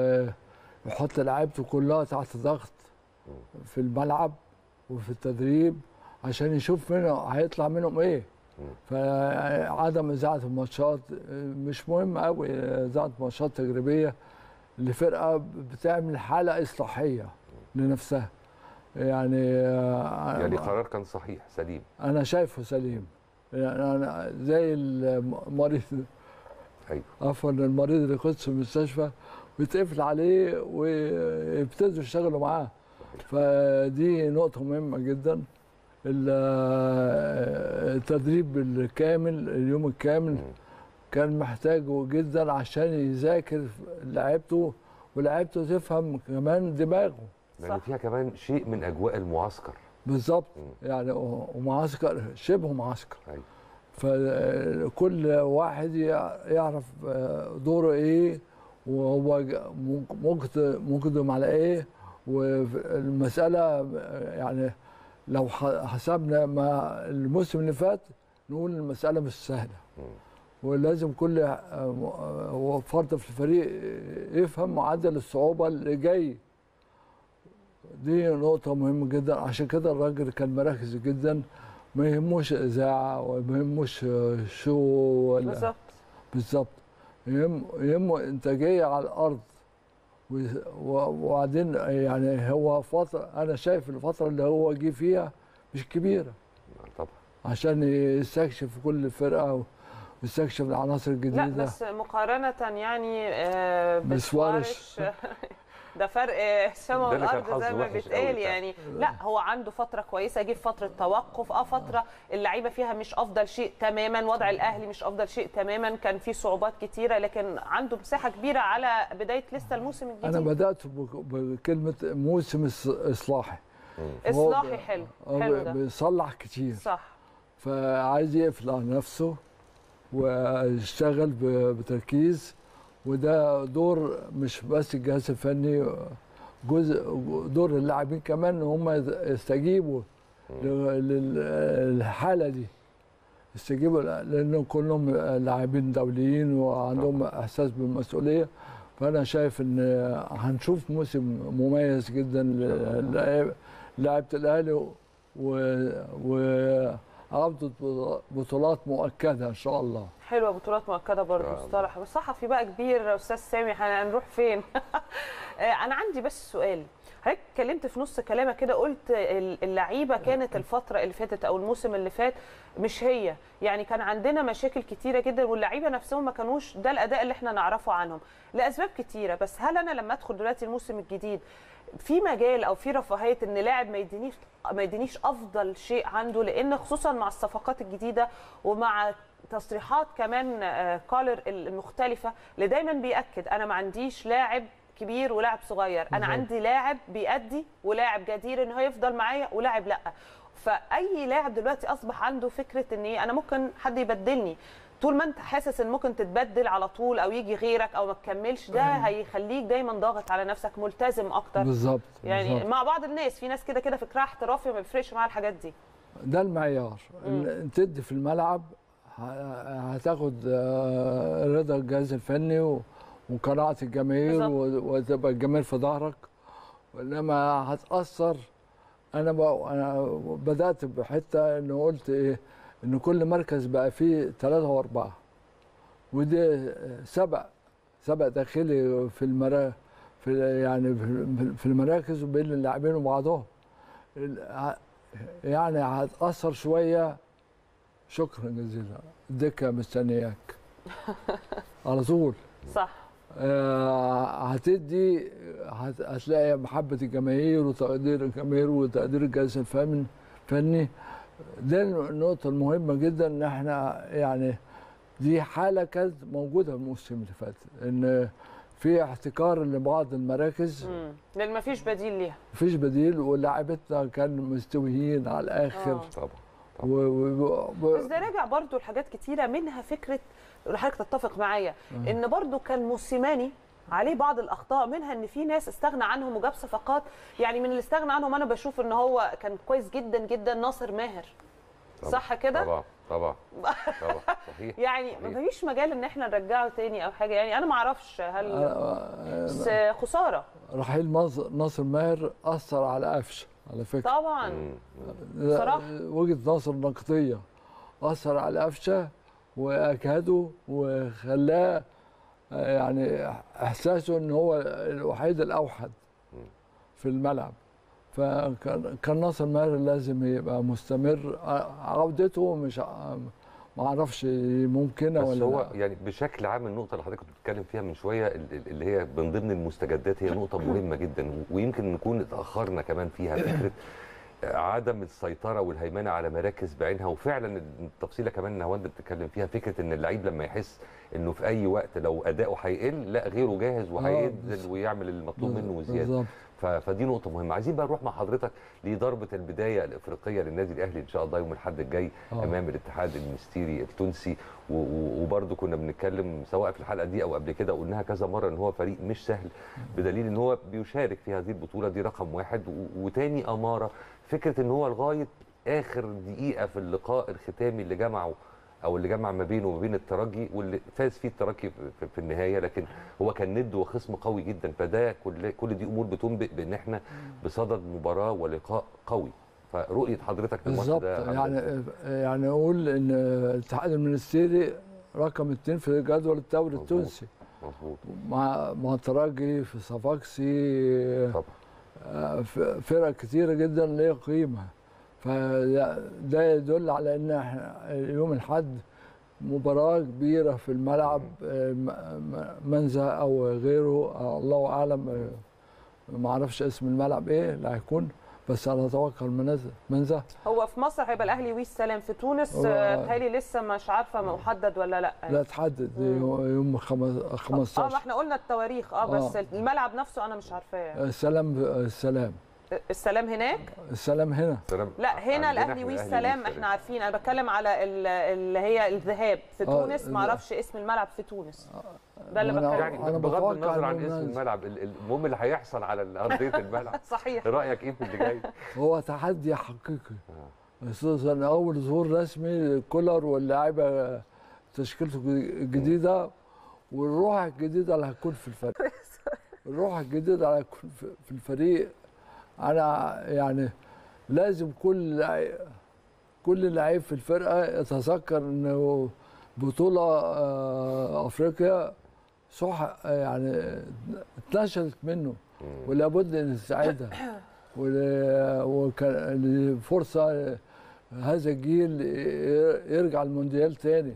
[SPEAKER 14] ويحط لعيبته كلها تحت ضغط في الملعب وفي التدريب عشان يشوف منه هيطلع منهم ايه فعدم اذاعه الماتشات مش مهم قوي اذاعه ماتشات تجريبيه لفرقه بتعمل حاله اصلاحيه لنفسها يعني
[SPEAKER 2] يعني قرار كان صحيح سليم
[SPEAKER 14] انا شايفه سليم يعني انا زي المريض
[SPEAKER 2] ايوه
[SPEAKER 14] عفوا المريض اللي كنت في المستشفى ويتقفل عليه ويبتدوا يشتغلوا معاه فدي نقطة مهمة جدا ال- التدريب الكامل اليوم الكامل كان محتاجه جدا عشان يذاكر لعيبته ولعيبته تفهم كمان دماغه
[SPEAKER 2] لان فيها كمان شيء من اجواء المعسكر
[SPEAKER 14] بالظبط يعني ومعسكر شبه معسكر
[SPEAKER 2] أيوة.
[SPEAKER 14] فكل واحد يع- يعرف دوره ايه وهو ج- مقد- مقدم على ايه والمسألة يعني لو ح- حسبنا ما الموسم اللي فات نقول المسألة مش سهلة ولازم كل فرد في الفريق يفهم معدل الصعوبة اللي جاي دي نقطة مهمة جدا عشان كده الراجل كان مركز جدا ما يهموش إذاعة وما يهموش شو ولا
[SPEAKER 1] بالظبط
[SPEAKER 14] بالظبط يهم يهمه إنتاجية على الأرض و- و- وبعدين يعني هو فترة أنا شايف الفترة اللي هو جه فيها مش كبيرة
[SPEAKER 2] طبعا
[SPEAKER 14] عشان يستكشف كل فرقة ويستكشف العناصر الجديدة
[SPEAKER 1] لا بس مقارنة يعني آه،
[SPEAKER 14] بسوارش.
[SPEAKER 1] بسوارش ده فرق السماء
[SPEAKER 2] ده اللي كان
[SPEAKER 1] والارض زي
[SPEAKER 2] حظه
[SPEAKER 1] ما
[SPEAKER 2] وحش قوي
[SPEAKER 1] بيتقال
[SPEAKER 2] فعلا.
[SPEAKER 1] يعني لا هو عنده فتره كويسه جه في فتره توقف اه فتره اللعيبه فيها مش افضل شيء تماما وضع الاهلي مش افضل شيء تماما كان في صعوبات كتيره لكن عنده مساحه كبيره على بدايه لسه الموسم الجديد
[SPEAKER 14] أنا بدأت بك- بكلمة موسم إص- إصلاحي هو
[SPEAKER 1] اصلاحي حلو
[SPEAKER 14] هو
[SPEAKER 1] حلو ده
[SPEAKER 14] بيصلح كتير
[SPEAKER 1] صح
[SPEAKER 14] فعايز يقفل على نفسه ويشتغل ب- بتركيز وده دور مش بس الجهاز الفني جزء دور اللاعبين كمان ان هم يستجيبوا ل- للحاله دي يستجيبوا لانهم كلهم لاعبين دوليين وعندهم احساس بالمسؤوليه فانا شايف ان هنشوف موسم مميز جدا للاعب- للاعيبه الاهلي و- وعوده بطولات مؤكده ان شاء الله
[SPEAKER 1] حلوه بطولات مؤكده برضه مصطلح صحفي بقى كبير يا استاذ سامي هنروح فين آه، انا عندي بس سؤال حضرتك اتكلمت في نص كلامك كده قلت ال- اللعيبه كانت الفتره اللي فاتت او الموسم اللي فات مش هي يعني كان عندنا مشاكل كتيره جدا واللعيبه نفسهم ما كانوش ده الاداء اللي احنا نعرفه عنهم لاسباب كتيره بس هل انا لما ادخل دلوقتي الموسم الجديد في مجال او في رفاهيه ان لاعب ما يدينيش ما يدينيش افضل شيء عنده لان خصوصا مع الصفقات الجديده ومع تصريحات كمان آه، كولر المختلفه اللي دايما بياكد انا ما عنديش لاعب كبير ولاعب صغير انا
[SPEAKER 15] بالظبط.
[SPEAKER 1] عندي لاعب بيأدي ولاعب جدير ان هو يفضل معايا ولاعب لا فاي لاعب دلوقتي اصبح عنده فكره ان إيه، انا ممكن حد يبدلني طول ما انت حاسس ان ممكن تتبدل على طول او يجي غيرك او ما تكملش ده هيخليك دايما ضاغط على نفسك ملتزم اكتر
[SPEAKER 14] بالظبط
[SPEAKER 1] يعني
[SPEAKER 14] بالظبط.
[SPEAKER 1] مع بعض الناس في ناس كده كده فكرها احترافي ما بيفرقش معاها الحاجات دي
[SPEAKER 14] ده المعيار إن تدي في الملعب ه- هتاخد آه، رضا الجهاز الفني و- وقناعة الجماهير و- وتبقى الجماهير في ظهرك انما هتأثر انا بقى انا بدأت بحتة انه قلت ايه ان كل مركز بقى فيه ثلاثة واربعة ودي سبق سبق داخلي في المرا في يعني في- في المراكز وبين اللاعبين وبعضهم ال- يعني هتأثر شوية شكرا جزيلا الدكة مستنياك على طول
[SPEAKER 1] صح
[SPEAKER 14] آه، هتدي هت- هتلاقي محبة الجماهير وتقدير الجماهير وتقدير الجهاز الفني فني ده النقطة المهمة جدا ان احنا يعني دي حالة كانت موجودة الموسم اللي فات ان في احتكار لبعض المراكز
[SPEAKER 1] مم. لان ما فيش بديل ليها
[SPEAKER 14] مفيش بديل ولاعيبتنا كانوا مستويين على الاخر
[SPEAKER 1] آه.
[SPEAKER 2] طبعا
[SPEAKER 14] و... و... و...
[SPEAKER 1] بس ده راجع برضو لحاجات كتيره منها فكره حضرتك تتفق معايا
[SPEAKER 14] آه.
[SPEAKER 1] ان برضو كان موسيماني عليه بعض الاخطاء منها ان في ناس استغنى عنهم وجاب صفقات يعني من اللي استغنى عنهم انا بشوف ان هو كان كويس جدا جدا ناصر ماهر
[SPEAKER 2] طبعاً.
[SPEAKER 1] صح كده
[SPEAKER 2] طبعا طبعا طبعا صحيح
[SPEAKER 1] يعني ما فيش مجال ان احنا نرجعه تاني او حاجه يعني انا ما اعرفش هل بس خساره
[SPEAKER 14] رحيل ناصر ناصر ماهر اثر على قفشه على فكره
[SPEAKER 1] طبعا
[SPEAKER 14] لا،
[SPEAKER 1] بصراحة.
[SPEAKER 14] وجهه ناصر نقديه اثر على قفشه واجهده وخلاه آه، يعني احساسه ان هو الوحيد الاوحد في الملعب فكان كان ناصر ماهر لازم يبقى مستمر آه، عودته مش ع- ما اعرفش ممكنه
[SPEAKER 2] بس
[SPEAKER 14] ولا
[SPEAKER 2] هو
[SPEAKER 14] لا.
[SPEAKER 2] يعني بشكل عام النقطه اللي حضرتك كنت بتتكلم فيها من شويه ال- ال- اللي هي من ضمن المستجدات هي نقطه مهمه جدا و- ويمكن نكون اتاخرنا كمان فيها فكره عدم السيطره والهيمنه على مراكز بعينها وفعلا التفصيله كمان ان هوند بتتكلم فيها فكره ان اللعيب لما يحس انه في اي وقت لو اداؤه هيقل لا غيره جاهز وهينزل
[SPEAKER 14] بالظبط.
[SPEAKER 2] ويعمل المطلوب منه وزياده
[SPEAKER 14] بالظبط.
[SPEAKER 2] ف- فدي نقطة مهمة، عايزين بقى نروح مع حضرتك لضربة البداية الإفريقية للنادي الأهلي إن شاء الله يوم الأحد الجاي
[SPEAKER 14] آه.
[SPEAKER 2] أمام الاتحاد المستيري التونسي و- و- وبرضه كنا بنتكلم سواء في الحلقة دي أو قبل كده قلناها كذا مرة إن هو فريق مش سهل بدليل إن هو بيشارك في هذه البطولة دي رقم واحد و- وتاني أمارة فكرة إن هو لغاية آخر دقيقة في اللقاء الختامي اللي جمعه او اللي جمع ما بينه وما بين الترجي واللي فاز فيه الترجي في, في النهايه لكن هو كان ند وخصم قوي جدا فده كل كل دي امور بتنبئ بان احنا بصدد مباراه ولقاء قوي فرؤيه حضرتك للماتش
[SPEAKER 14] بالظبط
[SPEAKER 2] ده عاملة
[SPEAKER 14] يعني يعني اقول ان الاتحاد المنستيري رقم اثنين في جدول الدوري التونسي
[SPEAKER 2] مظبوط
[SPEAKER 14] مع مع الترجي في صفاقسي آه، ف- فرق كتيره جدا ليها قيمه فده يدل على ان احنا يوم الاحد مباراه كبيره في الملعب آه، م- م- منزه او غيره آه، الله اعلم آه، ما اعرفش اسم الملعب ايه اللي هيكون بس انا اتوقع منزه منزه
[SPEAKER 1] هو في مصر هيبقى الاهلي والسلام في تونس
[SPEAKER 14] هو-
[SPEAKER 1] آه، بتهيألي لسه مش عارفه محدد ولا لا
[SPEAKER 14] لا تحدد يوم خمس-
[SPEAKER 1] اه
[SPEAKER 14] 15
[SPEAKER 1] ما احنا قلنا التواريخ اه بس
[SPEAKER 14] آه.
[SPEAKER 1] الملعب نفسه انا مش عارفاه يعني.
[SPEAKER 14] السلام السلام
[SPEAKER 1] السلام هناك
[SPEAKER 14] السلام هنا
[SPEAKER 1] لا هنا الاهلي والسلام احنا عارفين انا بتكلم على ال- اللي هي الذهاب في
[SPEAKER 14] آه،
[SPEAKER 1] تونس ما
[SPEAKER 14] ال-
[SPEAKER 1] اعرفش اسم الملعب في تونس ده اللي
[SPEAKER 14] أنا-
[SPEAKER 1] بتكلم
[SPEAKER 2] يعني
[SPEAKER 14] أنا
[SPEAKER 2] بغض
[SPEAKER 14] بتوقع
[SPEAKER 2] النظر عن
[SPEAKER 14] إنه
[SPEAKER 2] اسم
[SPEAKER 14] منزل.
[SPEAKER 2] الملعب ال- ال- المهم اللي هيحصل على ارضيه الملعب
[SPEAKER 1] صحيح
[SPEAKER 2] رايك ايه في اللي جاي
[SPEAKER 14] هو تحدي حقيقي خصوصا اول ظهور رسمي كولر واللاعيبه تشكيلته الجديده والروح الجديده اللي هتكون في الفريق الروح الجديده اللي هتكون في- في الفريق انا يعني لازم كل لعيب كل لعيب في الفرقه يتذكر انه بطوله آه، افريقيا صح يعني اتنشلت منه ولابد ان نساعدها ول- وكان فرصه هذا الجيل يرجع المونديال تاني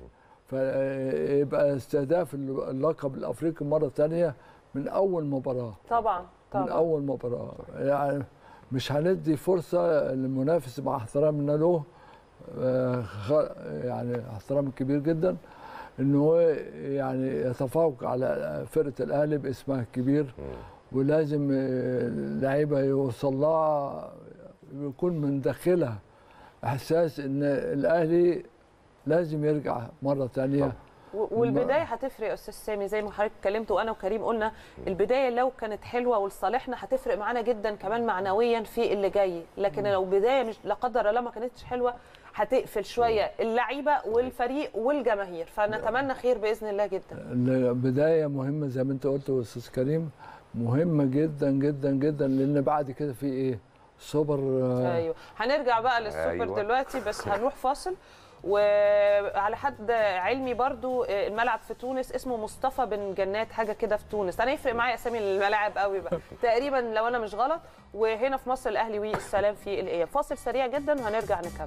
[SPEAKER 14] فيبقى استهداف اللقب الافريقي مره تانية من اول مباراه
[SPEAKER 1] طبعا
[SPEAKER 14] من
[SPEAKER 1] طبعا
[SPEAKER 14] اول مباراه يعني مش هندي فرصه للمنافس مع احترامنا له آه، خ- يعني احترام كبير جدا ان هو يعني يتفوق على فرقه الاهلي باسمها الكبير ولازم آه، اللعيبه يوصل لها يكون من داخلها احساس ان الاهلي لازم يرجع مره تانية
[SPEAKER 1] و- والبدايه هتفرق يا استاذ سامي زي ما حضرتك اتكلمت وانا وكريم قلنا البدايه لو كانت حلوه ولصالحنا هتفرق معانا جدا كمان معنويا في اللي جاي لكن لو بدايه مش لا قدر الله ما كانتش حلوه هتقفل شويه اللعيبه والفريق والجماهير فنتمنى خير باذن الله جدا
[SPEAKER 14] البدايه مهمه زي ما انت قلت يا استاذ كريم مهمه جدا جدا جدا لان بعد كده في ايه سوبر آه،
[SPEAKER 1] ايوه هنرجع بقى للسوبر
[SPEAKER 14] أيوة.
[SPEAKER 1] أيوة. دلوقتي بس هنروح فاصل وعلى حد علمي برضو الملعب في تونس اسمه مصطفى بن جنات حاجه كده في تونس انا يفرق معايا اسامي الملاعب قوي بقى تقريبا لو انا مش غلط وهنا في مصر الاهلي والسلام في الاياب فاصل سريع جدا وهنرجع نكمل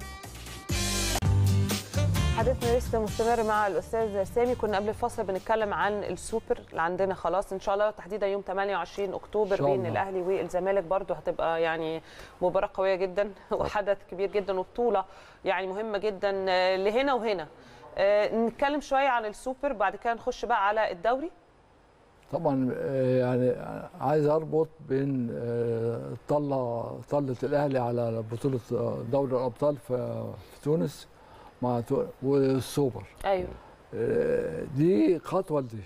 [SPEAKER 1] حديثنا لسه مستمر مع الاستاذ سامي كنا قبل الفاصل بنتكلم عن السوبر اللي عندنا خلاص ان شاء الله تحديدا يوم 28 اكتوبر
[SPEAKER 14] شاء
[SPEAKER 1] بين
[SPEAKER 14] الله.
[SPEAKER 1] الاهلي والزمالك برضو هتبقى يعني مباراه قويه جدا وحدث كبير جدا وبطوله يعني مهمه جدا آه، لهنا وهنا آه، نتكلم شويه عن السوبر بعد كده نخش بقى على الدوري
[SPEAKER 14] طبعا آه، يعني عايز اربط بين آه، طله طله الاهلي على بطوله آه، دوري الابطال في في تونس مع تو- والسوبر
[SPEAKER 1] ايوه
[SPEAKER 14] آه، دي خطوه لدي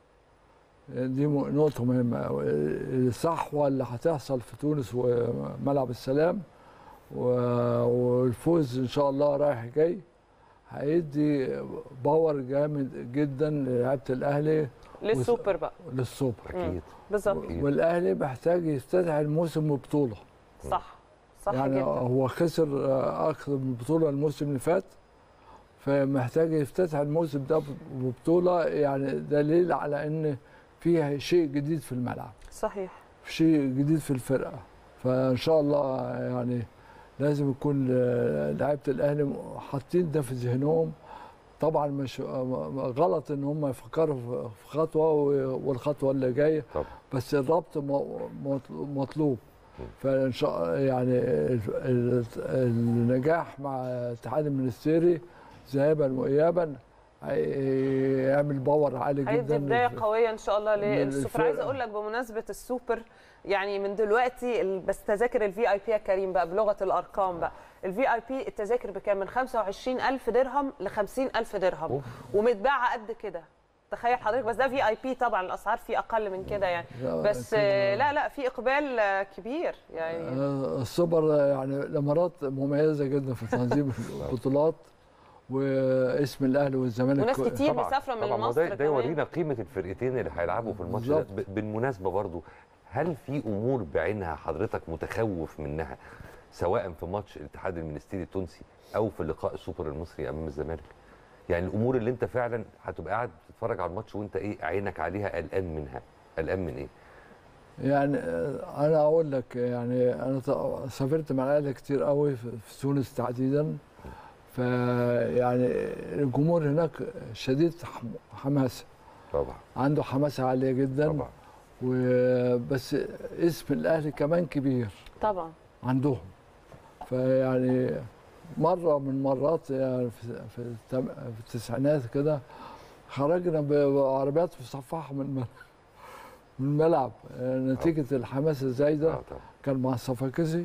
[SPEAKER 14] دي م- نقطة مهمة الصحوة اللي هتحصل في تونس وملعب السلام و- والفوز إن شاء الله رايح جاي هيدي باور جامد جدا للعيبة الأهلي
[SPEAKER 1] للسوبر بقى
[SPEAKER 14] للسوبر
[SPEAKER 1] أكيد. بالظبط
[SPEAKER 14] والأهلي محتاج يفتتح الموسم ببطولة
[SPEAKER 1] صح صح
[SPEAKER 14] يعني
[SPEAKER 1] جدا
[SPEAKER 14] هو خسر آه، أكثر من بطولة الموسم اللي فات فمحتاج يفتتح الموسم ده ببطولة يعني دليل على إن فيها شيء جديد في الملعب
[SPEAKER 1] صحيح
[SPEAKER 14] شيء جديد في الفرقة فإن شاء الله يعني لازم يكون آه، لعيبة الأهلي حاطين ده في ذهنهم طبعا مش آه، غلط ان هم يفكروا في- في خطوه و- والخطوه اللي جايه بس الربط م- مطل- مطلوب فان شاء يعني ال- ال- النجاح مع الاتحاد المنستيري ذهابا وايابا هيعمل باور عالي جدا
[SPEAKER 1] هيدي بدايه
[SPEAKER 14] للف-
[SPEAKER 1] قويه ان شاء الله للسوبر
[SPEAKER 14] للفرقة.
[SPEAKER 1] عايزه اقول لك بمناسبه السوبر يعني من دلوقتي ال- بس تذاكر الفي اي بي يا كريم بقى بلغه الارقام بقى الفي اي بي التذاكر بكام من 25000 درهم ل 50000 درهم ومتباعه قد كده تخيل حضرتك بس ده في اي بي طبعا الاسعار فيه اقل من كده يعني
[SPEAKER 14] لا،
[SPEAKER 1] بس
[SPEAKER 14] كده-
[SPEAKER 1] آه، لا لا في اقبال آه، كبير يعني
[SPEAKER 14] آه، السوبر يعني الامارات مميزه جدا في تنظيم البطولات واسم الاهلي والزمالك
[SPEAKER 1] وناس كتير
[SPEAKER 2] طبعاً.
[SPEAKER 1] مسافرة من
[SPEAKER 2] طبعاً، ما هو
[SPEAKER 1] مصر
[SPEAKER 2] ده, ده
[SPEAKER 1] كمان.
[SPEAKER 2] يورينا قيمه الفرقتين اللي هيلعبوا في الماتش ده
[SPEAKER 14] بالظبط.
[SPEAKER 2] ب- بالمناسبه برضو هل في امور بعينها حضرتك متخوف منها سواء في ماتش الاتحاد المنستيري التونسي او في لقاء السوبر المصري امام الزمالك يعني الامور اللي انت فعلا هتبقى قاعد بتتفرج على الماتش وانت ايه عينك عليها قلقان منها قلقان من ايه
[SPEAKER 14] يعني آه، انا اقول لك يعني انا ط- سافرت مع الاهلي كتير قوي في في تونس تحديدا فيعني الجمهور هناك شديد حم- حماسه
[SPEAKER 2] طبعا
[SPEAKER 14] عنده حماسه عاليه جدا طبعا وبس اسم الاهلي كمان كبير
[SPEAKER 1] طبعا
[SPEAKER 14] عندهم فيعني مره من مرات يعني في في, التم- في التسعينات كده خرجنا بعربيات مصفحه من الملعب من الملعب آه، نتيجه الحماس الزايده كان مع الصفاقسي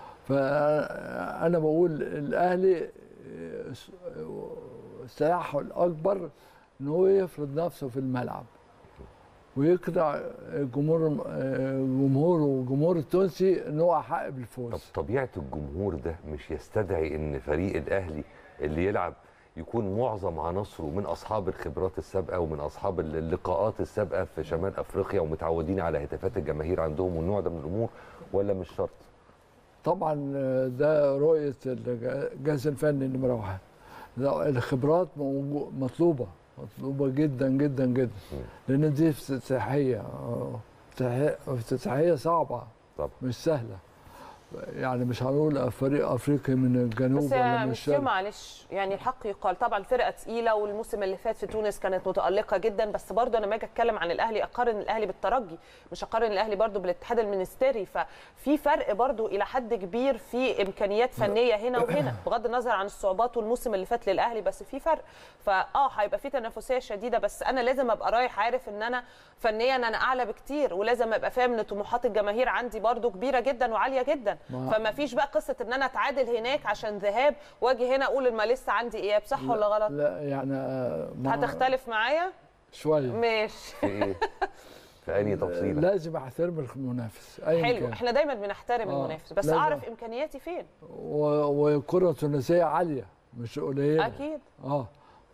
[SPEAKER 14] فانا بقول الاهلي آه، س- آه، سلاحه الاكبر ان هو يفرض نفسه في الملعب ويقنع الجمهور جمهوره والجمهور التونسي ان هو احق بالفوز
[SPEAKER 2] طب طبيعه الجمهور ده مش يستدعي ان فريق الاهلي اللي يلعب يكون معظم عناصره من اصحاب الخبرات السابقه ومن اصحاب اللقاءات السابقه في شمال افريقيا ومتعودين على هتافات الجماهير عندهم والنوع ده من الامور ولا مش شرط؟
[SPEAKER 14] طبعا ده رؤيه الجهاز الفني نمره واحد لا، الخبرات موجو- مطلوبه مطلوبه جدا جدا جدا لان دي افتتاحيه آه، افتتاحية- افتتاحيه صعبه
[SPEAKER 2] طبعا
[SPEAKER 14] مش سهله يعني مش هنقول فريق افريقي من الجنوب
[SPEAKER 1] بس
[SPEAKER 14] ولا من
[SPEAKER 1] مش
[SPEAKER 14] الشرق
[SPEAKER 1] معلش يعني الحق يقال طبعا فرقه تقيله والموسم اللي فات في تونس كانت متالقه جدا بس برضه انا لما اجي اتكلم عن الاهلي اقارن الاهلي بالترجي مش اقارن الاهلي برضه بالاتحاد المنستيري ففي فرق برضه الى حد كبير في امكانيات فنيه هنا وهنا بغض النظر عن الصعوبات والموسم اللي فات للاهلي بس في فرق فاه هيبقى في تنافسيه شديده بس انا لازم ابقى رايح عارف ان انا فنيا انا اعلى بكتير ولازم ابقى فاهم ان طموحات الجماهير عندي برضه كبيره جدا وعاليه جدا جدا
[SPEAKER 14] ما-
[SPEAKER 1] فما فيش بقى قصه ان انا اتعادل هناك عشان ذهاب واجي هنا اقول ما لسه عندي اياب صح
[SPEAKER 14] لا-
[SPEAKER 1] ولا غلط
[SPEAKER 14] لا يعني آه، ما-
[SPEAKER 1] هتختلف معايا
[SPEAKER 14] شويه
[SPEAKER 1] ماشي
[SPEAKER 2] في ايه؟ في انهي تفصيله؟
[SPEAKER 14] لازم احترم المنافس ايا
[SPEAKER 1] حلو
[SPEAKER 14] كان
[SPEAKER 1] احنا دايما بنحترم
[SPEAKER 14] آه،
[SPEAKER 1] المنافس بس
[SPEAKER 14] لازم.
[SPEAKER 1] اعرف امكانياتي فين
[SPEAKER 14] و- وكره تونسيه عاليه مش قليله
[SPEAKER 1] اكيد
[SPEAKER 14] اه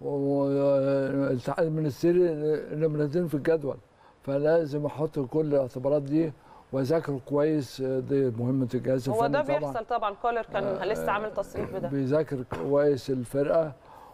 [SPEAKER 14] والاتحاد المنستيري نمرة اتنين في الجدول فلازم احط كل الاعتبارات دي واذاكر كويس آه، دي مهمه الجهاز
[SPEAKER 1] هو ده
[SPEAKER 14] الفني طبعا
[SPEAKER 1] بيحصل طبعا كولر كان
[SPEAKER 14] آه،
[SPEAKER 1] لسه عامل تصريح بده
[SPEAKER 14] بيذاكر كويس الفرقه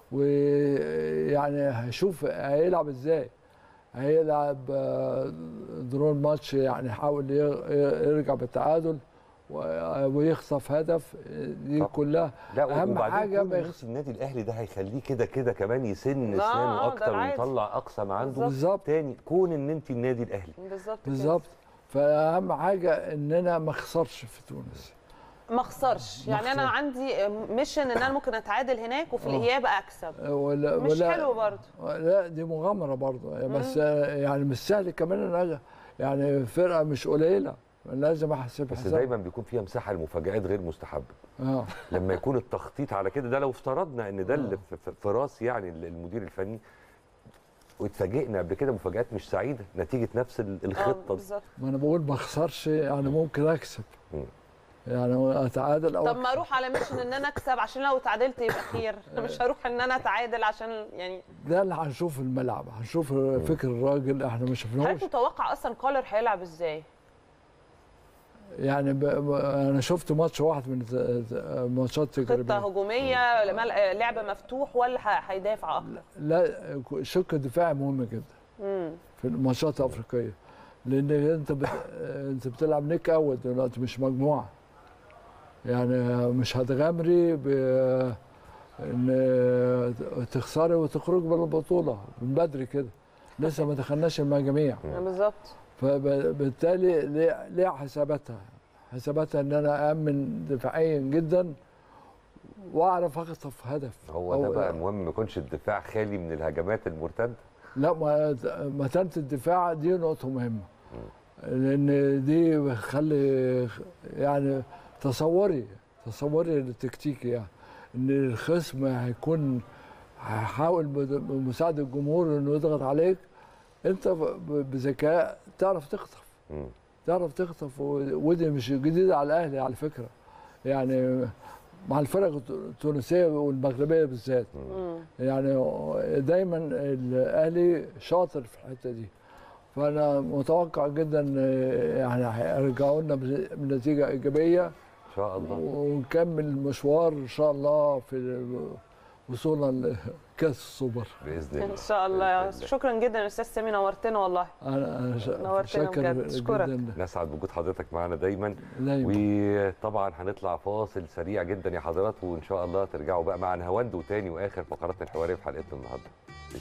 [SPEAKER 14] ويعني هيشوف هيلعب ازاي هيلعب آه، درون ماتش يعني يحاول ي- يرجع بالتعادل و- ويخطف هدف دي كلها
[SPEAKER 2] لا
[SPEAKER 14] اهم
[SPEAKER 2] وبعدين
[SPEAKER 14] حاجه
[SPEAKER 2] كون
[SPEAKER 14] ما
[SPEAKER 2] نفس النادي الاهلي ده هيخليه كده كده كمان يسن
[SPEAKER 1] لا،
[SPEAKER 2] اسنانه
[SPEAKER 1] آه، ده
[SPEAKER 2] اكتر
[SPEAKER 1] العادي.
[SPEAKER 2] ويطلع اقصى ما عنده
[SPEAKER 14] بالظبط.
[SPEAKER 2] تاني كون ان انت النادي الاهلي
[SPEAKER 1] بالظبط
[SPEAKER 14] بالظبط فاهم حاجه اننا ما خسرش في تونس
[SPEAKER 1] ما اخسرش
[SPEAKER 14] ما
[SPEAKER 1] يعني انا
[SPEAKER 14] أخسرش.
[SPEAKER 1] عندي ميشن ان انا ممكن اتعادل هناك وفي
[SPEAKER 14] آه.
[SPEAKER 1] الاياب اكسب
[SPEAKER 14] ولا
[SPEAKER 1] مش
[SPEAKER 14] ولا
[SPEAKER 1] حلو برضه
[SPEAKER 14] لا دي مغامره برضه بس يعني مش سهل كمان ان أنا- يعني فرقه مش قليله لازم احسب
[SPEAKER 2] بس
[SPEAKER 14] حساب
[SPEAKER 2] دايما بيكون فيها مساحه لمفاجآت غير مستحبه
[SPEAKER 14] اه
[SPEAKER 2] لما يكون التخطيط على كده ده لو افترضنا ان ده اللي في- في- في راس يعني المدير الفني واتفاجئنا قبل كده مفاجآت مش سعيده نتيجه نفس ال- الخطه دي
[SPEAKER 1] بالظبط
[SPEAKER 14] ما انا بقول ما اخسرش يعني ممكن اكسب يعني اتعادل او
[SPEAKER 1] طب ما اروح على ميشن ان انا اكسب عشان لو اتعادلت يبقى خير مش هروح ان انا اتعادل عشان يعني
[SPEAKER 14] ده اللي هنشوف في الملعب هنشوف فكر الراجل احنا ما شفناهوش
[SPEAKER 1] حضرتك متوقع اصلا كولر هيلعب ازاي؟
[SPEAKER 14] يعني ب... ب... انا شفت ماتش واحد من ت- ت- ماتشات
[SPEAKER 1] خطه
[SPEAKER 14] تجريبيه
[SPEAKER 1] هجوميه مل- لعب مفتوح ولا ه- هيدافع اكتر؟
[SPEAKER 14] لا شق الدفاع مهم جدا
[SPEAKER 1] امم
[SPEAKER 14] في الماتشات الافريقيه لان انت بت... انت بتلعب نيك اوت دلوقتي مش مجموعه يعني مش هتغامري ب ان تخسري وتخرج من البطوله من بدري كده لسه ما دخلناش المجاميع
[SPEAKER 1] بالظبط
[SPEAKER 14] فبالتالي ليه ليه حساباتها حساباتها ان انا امن دفاعيا جدا واعرف اخطف هدف
[SPEAKER 2] هو ده
[SPEAKER 14] أو-
[SPEAKER 2] بقى المهم ما يكونش الدفاع خالي من الهجمات المرتده
[SPEAKER 14] لا ما متانه الدفاع دي نقطه مهمه لان دي بتخلي يعني تصوري تصوري التكتيكي يعني ان الخصم هيكون هيحاول بد- بمساعده الجمهور انه يضغط عليك انت ب- بذكاء تعرف تخطف تعرف تخطف و- ودي مش جديده على الاهلي على فكره يعني مع الفرق التونسيه والمغربيه بالذات يعني دايما الاهلي شاطر في الحته دي فانا متوقع جدا يعني هيرجعوا لنا بنتيجه ايجابيه
[SPEAKER 2] ان شاء الله
[SPEAKER 14] ونكمل المشوار ان شاء الله في وصولا لكاس السوبر
[SPEAKER 2] باذن
[SPEAKER 1] ان شاء الله شكرا جدا يا استاذ سامي نورتنا والله
[SPEAKER 14] انا انا ش-
[SPEAKER 1] نورتنا
[SPEAKER 14] شاكر
[SPEAKER 1] بجد. أشكرك.
[SPEAKER 14] جدا
[SPEAKER 2] نسعد بوجود حضرتك معانا دايما
[SPEAKER 14] دايما.
[SPEAKER 2] وطبعا هنطلع فاصل سريع جدا يا حضرات وان شاء الله ترجعوا بقى مع نهاوند وتاني واخر فقراتنا الحواريه في حلقتنا النهارده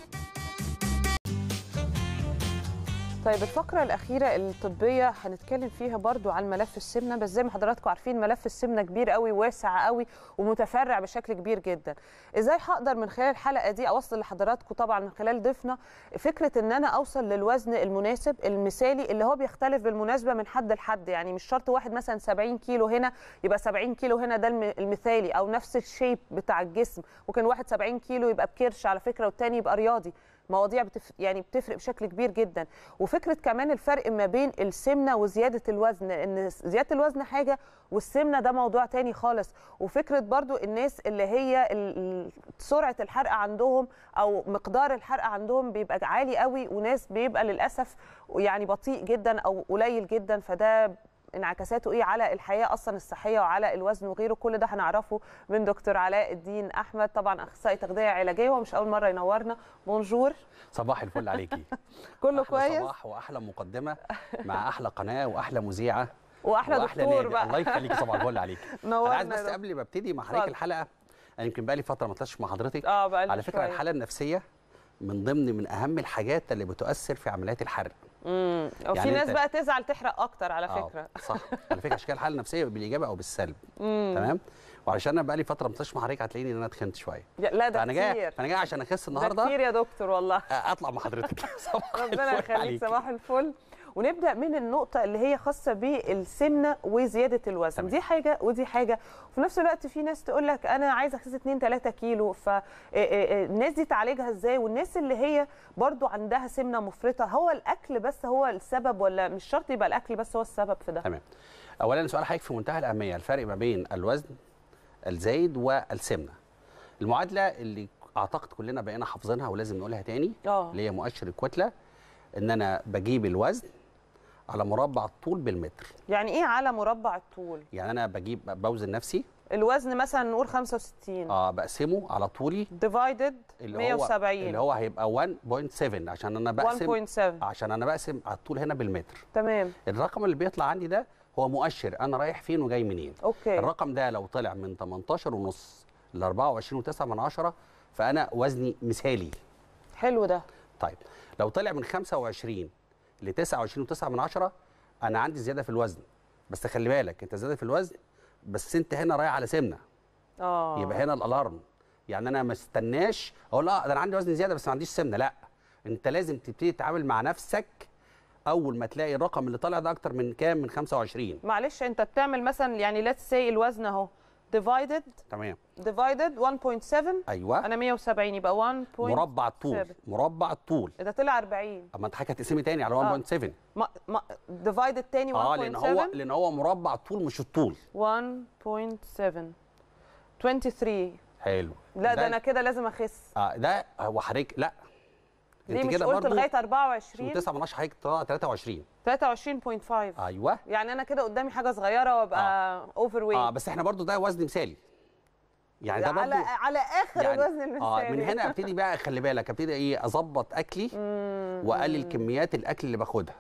[SPEAKER 1] طيب الفقرة الأخيرة الطبية هنتكلم فيها برضو عن ملف السمنة بس زي ما حضراتكم عارفين ملف السمنة كبير قوي واسع قوي ومتفرع بشكل كبير جدا ازاي هقدر من خلال الحلقة دي أوصل لحضراتكم طبعا من خلال ضيفنا فكرة ان انا اوصل للوزن المناسب المثالي اللي هو بيختلف بالمناسبة من حد لحد يعني مش شرط واحد مثلا 70 كيلو هنا يبقى 70 كيلو هنا ده الم- المثالي او نفس الشيب بتاع الجسم ممكن واحد 70 كيلو يبقى بكرش على فكرة والتاني يبقى رياضي مواضيع بتف... يعني بتفرق بشكل كبير جدا وفكره كمان الفرق ما بين السمنه وزياده الوزن ان زياده الوزن حاجه والسمنه ده موضوع تاني خالص وفكره برضو الناس اللي هي ال- ال- سرعه الحرق عندهم او مقدار الحرق عندهم بيبقى عالي قوي وناس بيبقى للاسف يعني بطيء جدا او قليل جدا فده انعكاساته ايه على الحياه اصلا الصحيه وعلى الوزن وغيره كل ده هنعرفه من دكتور علاء الدين احمد طبعا اخصائي تغذيه علاجيه ومش اول مره ينورنا بونجور
[SPEAKER 15] صباح الفل عليكي
[SPEAKER 1] كله
[SPEAKER 15] أحلى
[SPEAKER 1] كويس
[SPEAKER 15] صباح واحلى مقدمه مع احلى قناه واحلى مذيعه
[SPEAKER 1] واحلى دكتور
[SPEAKER 15] نادي.
[SPEAKER 1] بقى
[SPEAKER 15] الله يخليكي صباح الفل عليكي
[SPEAKER 1] نورنا
[SPEAKER 15] انا عايز
[SPEAKER 1] يا
[SPEAKER 15] بس
[SPEAKER 1] رب.
[SPEAKER 15] قبل ما ابتدي مع حضرتك
[SPEAKER 1] اتفضل.
[SPEAKER 15] الحلقه انا يمكن بقى لي فتره ما طلعتش مع حضرتك
[SPEAKER 1] اه بقى
[SPEAKER 15] على فكره الحاله النفسيه من ضمن من اهم الحاجات اللي بتؤثر في عمليات الحرق
[SPEAKER 1] امم وفي
[SPEAKER 15] يعني
[SPEAKER 1] ناس
[SPEAKER 15] أنت-
[SPEAKER 1] بقى تزعل تحرق اكتر على
[SPEAKER 15] آه،
[SPEAKER 1] فكره
[SPEAKER 15] صح على فكره عشان كده الحاله النفسيه بالايجاب او بالسلب
[SPEAKER 1] مم.
[SPEAKER 15] تمام وعشان انا بقى لي فتره ما طلعتش مع حضرتك هتلاقيني ان انا اتخنت شويه
[SPEAKER 1] يا- لا ده
[SPEAKER 15] فانا جاي
[SPEAKER 1] كتير
[SPEAKER 15] فانا جاي عشان اخس
[SPEAKER 1] ده
[SPEAKER 15] النهارده
[SPEAKER 1] كتير يا دكتور والله
[SPEAKER 15] اطلع مع حضرتك صباح
[SPEAKER 1] ربنا
[SPEAKER 15] الفل
[SPEAKER 1] يخليك
[SPEAKER 15] عليكي.
[SPEAKER 1] صباح الفل ونبدا من النقطه اللي هي خاصه بالسمنه وزياده الوزن
[SPEAKER 15] تمام.
[SPEAKER 1] دي حاجه ودي حاجه وفي نفس الوقت في ناس تقول لك انا عايزه اخس 2 3 كيلو فالناس دي تعالجها ازاي والناس اللي هي برضو عندها سمنه مفرطه هو الاكل بس هو السبب ولا مش شرط يبقى الاكل بس هو السبب في ده
[SPEAKER 15] تمام اولا سؤال حضرتك في منتهى الاهميه الفرق ما بين الوزن الزايد والسمنه المعادله اللي اعتقد كلنا بقينا حافظينها ولازم نقولها تاني
[SPEAKER 1] اه
[SPEAKER 15] اللي هي مؤشر الكتله ان انا بجيب الوزن على مربع الطول بالمتر
[SPEAKER 1] يعني ايه على مربع الطول
[SPEAKER 15] يعني انا بجيب بوزن نفسي
[SPEAKER 1] الوزن مثلا نقول 65
[SPEAKER 15] اه بقسمه على طولي
[SPEAKER 1] ديفايدد
[SPEAKER 15] اللي
[SPEAKER 1] 170
[SPEAKER 15] هو اللي هو هيبقى 1.7 عشان انا بقسم
[SPEAKER 1] 1.7
[SPEAKER 15] عشان انا بقسم على الطول هنا بالمتر
[SPEAKER 1] تمام
[SPEAKER 15] الرقم اللي بيطلع عندي ده هو مؤشر انا رايح فين وجاي منين
[SPEAKER 1] اوكي
[SPEAKER 15] الرقم ده لو طلع من 18 ونص ل 24 و9 من عشرة فانا وزني مثالي
[SPEAKER 1] حلو ده
[SPEAKER 15] طيب لو طلع من 25 ل 29 و9 من عشرة انا عندي زياده في الوزن بس خلي بالك انت زياده في الوزن بس انت هنا رايح على سمنه
[SPEAKER 1] اه
[SPEAKER 15] يبقى هنا الالارم يعني انا ما استناش اقول لا ده انا عندي وزن زياده بس ما عنديش سمنه لا انت لازم تبتدي تتعامل مع نفسك اول ما تلاقي الرقم اللي طالع ده اكتر من كام من 25
[SPEAKER 1] معلش انت بتعمل مثلا يعني ليتس سي الوزن اهو ديفايدد
[SPEAKER 15] تمام
[SPEAKER 1] ديفايدد 1.7
[SPEAKER 15] ايوه
[SPEAKER 1] انا 170 يبقى 1.
[SPEAKER 15] مربع الطول مربع الطول
[SPEAKER 1] ده طلع 40
[SPEAKER 15] اما انت حضرتك هتقسمي تاني على
[SPEAKER 1] آه.
[SPEAKER 15] 1.7
[SPEAKER 1] ما ما ديفايدد تاني 1.7
[SPEAKER 15] اه لان هو لان هو مربع الطول مش الطول
[SPEAKER 1] 1.7 23
[SPEAKER 15] حلو
[SPEAKER 1] لا ده انا كده لازم اخس
[SPEAKER 15] اه ده هو حضرتك لا
[SPEAKER 1] ليه مش قلت لغايه 24
[SPEAKER 15] 9 من 10 حضرتك طلع 23
[SPEAKER 1] 23.5
[SPEAKER 15] ايوه
[SPEAKER 1] يعني انا كده قدامي حاجه صغيره وابقى اوفر ويت
[SPEAKER 15] اه بس احنا برضو ده وزن مثالي يعني ده برضو
[SPEAKER 1] على على اخر
[SPEAKER 15] يعني
[SPEAKER 1] الوزن المثالي
[SPEAKER 15] اه من هنا ابتدي بقى خلي بالك ابتدي ايه اظبط اكلي واقلل كميات الاكل اللي باخدها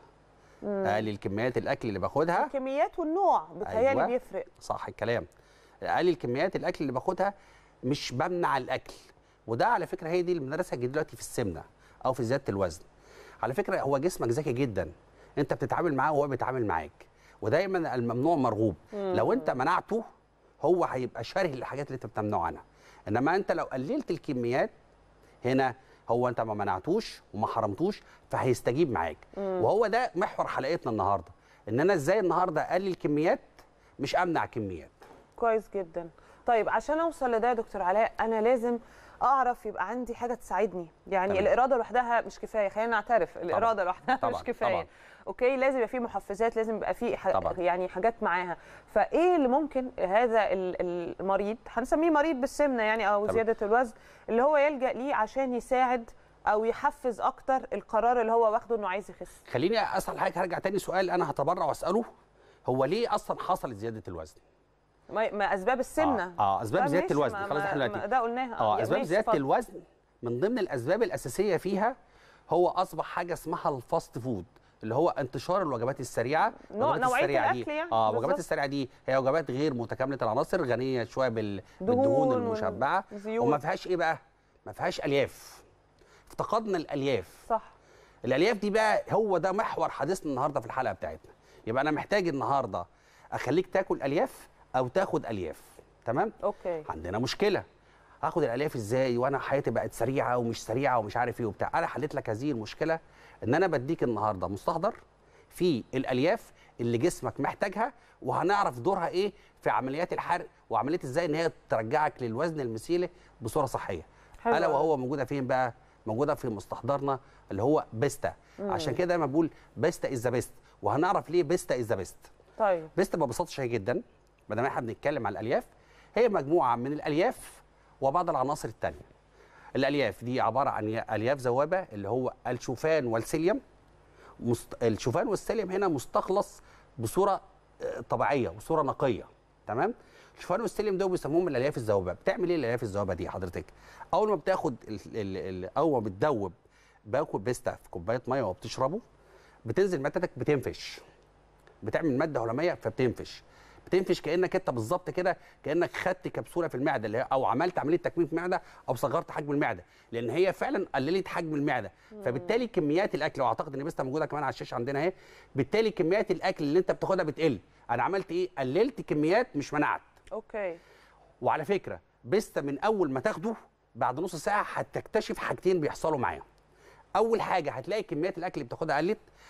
[SPEAKER 15] اقلل كميات الاكل اللي باخدها
[SPEAKER 1] الكميات والنوع بتهيألي
[SPEAKER 15] أيوة.
[SPEAKER 1] بيفرق
[SPEAKER 15] صح الكلام اقلل كميات الاكل اللي باخدها مش بمنع الاكل وده على فكره هي دي اللي بندرسها دلوقتي في السمنه او في زياده الوزن على فكره هو جسمك ذكي جدا انت بتتعامل معاه وهو بيتعامل معاك ودايما الممنوع مرغوب
[SPEAKER 16] مم.
[SPEAKER 15] لو انت منعته هو هيبقى شره للحاجات اللي انت بتمنعه عنها انما انت لو قللت الكميات هنا هو انت ما منعتوش وما حرمتوش فهيستجيب معاك
[SPEAKER 1] مم.
[SPEAKER 15] وهو ده محور حلقتنا النهارده ان انا ازاي النهارده اقلل كميات مش امنع كميات
[SPEAKER 1] كويس جدا طيب عشان اوصل لده يا دكتور علاء انا لازم اعرف يبقى عندي حاجه تساعدني يعني
[SPEAKER 15] تمام.
[SPEAKER 1] الاراده لوحدها مش كفايه خلينا نعترف الاراده لوحدها
[SPEAKER 15] طبعاً،
[SPEAKER 1] مش كفايه
[SPEAKER 15] طبعاً.
[SPEAKER 1] اوكي لازم يبقى في محفزات لازم يبقى في ح...
[SPEAKER 15] طبعاً.
[SPEAKER 1] يعني حاجات معاها فايه اللي ممكن هذا ال- المريض هنسميه مريض بالسمنه يعني او
[SPEAKER 15] تمام.
[SPEAKER 1] زياده الوزن اللي هو يلجا ليه عشان يساعد او يحفز اكتر القرار اللي هو واخده انه عايز يخس
[SPEAKER 15] خليني اسال حضرتك هرجع تاني سؤال انا هتبرع واساله هو ليه اصلا حصلت زياده الوزن
[SPEAKER 1] ما, ما اسباب السمنه
[SPEAKER 15] اه, آه اسباب
[SPEAKER 1] طب
[SPEAKER 15] زياده
[SPEAKER 1] ماشي،
[SPEAKER 15] الوزن
[SPEAKER 1] ما-
[SPEAKER 15] خلاص
[SPEAKER 1] ما-
[SPEAKER 15] احنا
[SPEAKER 1] ما
[SPEAKER 15] دلوقتي
[SPEAKER 1] ده قلناها
[SPEAKER 15] اه
[SPEAKER 1] يا
[SPEAKER 15] اسباب
[SPEAKER 1] ماشي،
[SPEAKER 15] زياده
[SPEAKER 1] اتفضل.
[SPEAKER 15] الوزن من ضمن الاسباب الاساسيه فيها هو اصبح حاجه اسمها الفاست فود اللي هو انتشار الوجبات السريعه
[SPEAKER 1] نوع-
[SPEAKER 15] الوجبات
[SPEAKER 1] نوعية
[SPEAKER 15] السريعة
[SPEAKER 1] الأكل يعني،
[SPEAKER 15] اه
[SPEAKER 1] بالظبط.
[SPEAKER 15] الوجبات السريعه دي هي وجبات غير متكامله العناصر غنيه شويه بال...
[SPEAKER 1] دهون
[SPEAKER 15] بالدهون
[SPEAKER 1] وال-
[SPEAKER 15] المشبعه
[SPEAKER 1] زيوت.
[SPEAKER 15] وما فيهاش ايه بقى ما فيهاش الياف افتقدنا الالياف
[SPEAKER 1] صح
[SPEAKER 15] الالياف دي بقى هو ده محور حديثنا النهارده في الحلقه بتاعتنا يبقى انا محتاج النهارده اخليك تاكل الياف او تاخد الياف تمام
[SPEAKER 1] اوكي
[SPEAKER 15] عندنا مشكله هاخد الالياف ازاي وانا حياتي بقت سريعه ومش سريعه ومش عارف ايه وبتاع انا حليت لك هذه المشكله ان انا بديك النهارده مستحضر في الالياف اللي جسمك محتاجها وهنعرف دورها ايه في عمليات الحرق وعمليه ازاي ان هي ترجعك للوزن المثالي بصوره صحيه
[SPEAKER 1] حلو
[SPEAKER 15] الا
[SPEAKER 1] أوي.
[SPEAKER 15] وهو موجوده فين بقى موجوده في مستحضرنا اللي هو بيستا
[SPEAKER 1] مم.
[SPEAKER 15] عشان كده دايما بقول بيستا از ذا بيست وهنعرف ليه بيستا از ذا بيست
[SPEAKER 1] طيب
[SPEAKER 15] بيستا ببساطه شديده جدا ما دام احنا بنتكلم عن الالياف هي مجموعه من الالياف وبعض العناصر الثانيه الالياف دي عباره عن الياف ذوابه اللي هو الشوفان والسيليوم مست... الشوفان والسيليوم هنا مستخلص بصوره آه، طبيعيه وصوره نقيه تمام الشوفان والسيليوم دول بيسموهم الالياف الذوبه بتعمل ايه الالياف الذوبه دي حضرتك اول ما بتاخد ال... ال... ال... اول ما بتدوب باكل بيستا في كوبايه ميه وبتشربه بتنزل معدتك بتنفش بتعمل ماده هلاميه فبتنفش بتنفش كانك انت بالظبط كده كانك خدت كبسوله في المعده اللي هي او عملت عمليه تكميم في المعده او صغرت حجم المعده لان هي فعلا قللت حجم المعده فبالتالي كميات الاكل واعتقد ان بيستا موجوده كمان على الشاشه عندنا اهي بالتالي كميات الاكل اللي انت بتاخدها بتقل انا عملت ايه قللت كميات مش منعت
[SPEAKER 1] اوكي
[SPEAKER 15] وعلى فكره بيستا من اول ما تاخده بعد نص ساعه هتكتشف حاجتين بيحصلوا معاه اول حاجه هتلاقي كميات الاكل اللي بتاخدها قلت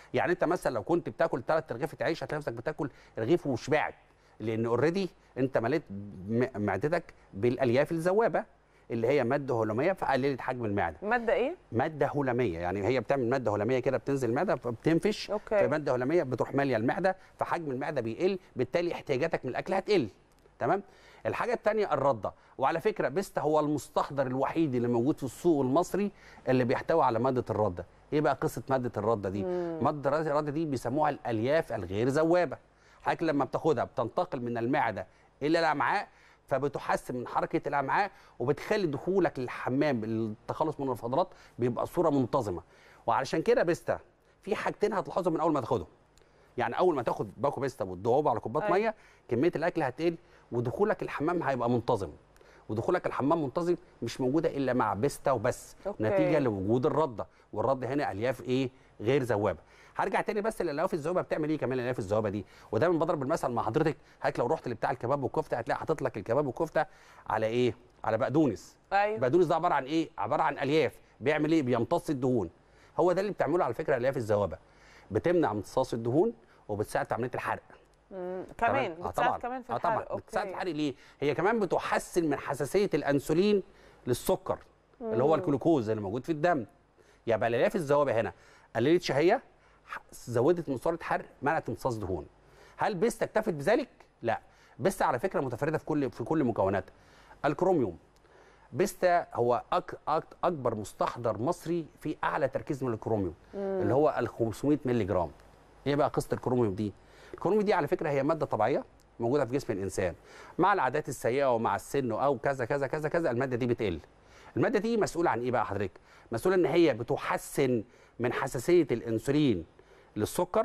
[SPEAKER 15] يعني انت مثلا لو كنت بتاكل ثلاث رغيف عيش هتلاقي نفسك بتاكل رغيف وشبعت لان اوريدي انت مليت م- معدتك بالالياف الذوابه اللي هي ماده هلاميه فقللت حجم المعده
[SPEAKER 1] ماده ايه
[SPEAKER 15] ماده هلاميه يعني هي بتعمل ماده هلاميه كده بتنزل المعده فبتنفش
[SPEAKER 1] أوكي.
[SPEAKER 15] فماده هلاميه بتروح ماليه المعده فحجم المعده بيقل بالتالي احتياجاتك من الاكل هتقل تمام الحاجه الثانيه الرده وعلى فكره بيستا هو المستحضر الوحيد اللي موجود في السوق المصري اللي بيحتوي على ماده الرده ايه بقى قصه ماده الرده دي
[SPEAKER 16] مم.
[SPEAKER 15] ماده الرده دي بيسموها الالياف الغير ذوابه حضرتك لما بتاخدها بتنتقل من المعده الى الامعاء فبتحسن من حركه الامعاء وبتخلي دخولك للحمام التخلص من الفضلات بيبقى صوره منتظمه وعلشان كده بيستا في حاجتين هتلاحظهم من اول ما تاخدهم يعني اول ما تاخد باكو بيستا وتدوبه على كوبايه
[SPEAKER 1] أيوة.
[SPEAKER 15] ميه كميه الاكل هتقل ودخولك الحمام هيبقى منتظم ودخولك الحمام منتظم مش موجوده الا مع بيستا وبس
[SPEAKER 1] أوكي.
[SPEAKER 15] نتيجه لوجود الرده والرده هنا الياف ايه غير ذوابه هرجع تاني بس للالياف الذوابه بتعمل ايه كمان الالياف الذوابه دي ودايما بضرب المثل مع حضرتك حضرتك لو رحت لبتاع الكباب والكفته هتلاقي حاطط لك الكباب والكفته على ايه على بقدونس
[SPEAKER 1] ايوه
[SPEAKER 15] البقدونس ده عباره عن ايه عباره عن الياف بيعمل ايه بيمتص الدهون هو ده اللي بتعمله على فكره الالياف الذوابه بتمنع امتصاص الدهون وبتساعد في عمليه الحرق
[SPEAKER 1] مم. كمان
[SPEAKER 15] تمام؟ آه
[SPEAKER 1] بتساعد
[SPEAKER 15] طبعا
[SPEAKER 1] كمان في
[SPEAKER 15] اه
[SPEAKER 1] الحرق
[SPEAKER 15] طبعا بتساعد في
[SPEAKER 1] أوكي.
[SPEAKER 15] الحرق ليه هي كمان بتحسن من حساسيه الانسولين للسكر اللي هو
[SPEAKER 1] مم.
[SPEAKER 15] الجلوكوز اللي موجود في الدم يبقى الالياف الذوابه هنا قللت شهيه ح- زودت من سرعه حرق منعت امتصاص دهون هل بيستا اكتفت بذلك لا بيستا على فكره متفرده في كل في كل مكوناتها الكروميوم بيستا هو أك أك اكبر مستحضر مصري في اعلى تركيز من الكروميوم
[SPEAKER 16] مم.
[SPEAKER 15] اللي هو ال 500 مللي جرام ايه بقى قصه الكروميوم دي الكروميوم دي على فكره هي ماده طبيعيه موجوده في جسم الانسان مع العادات السيئه ومع السن او كذا كذا كذا كذا الماده دي بتقل الماده دي مسؤوله عن ايه بقى حضرتك مسؤوله ان هي بتحسن من حساسيه الانسولين للسكر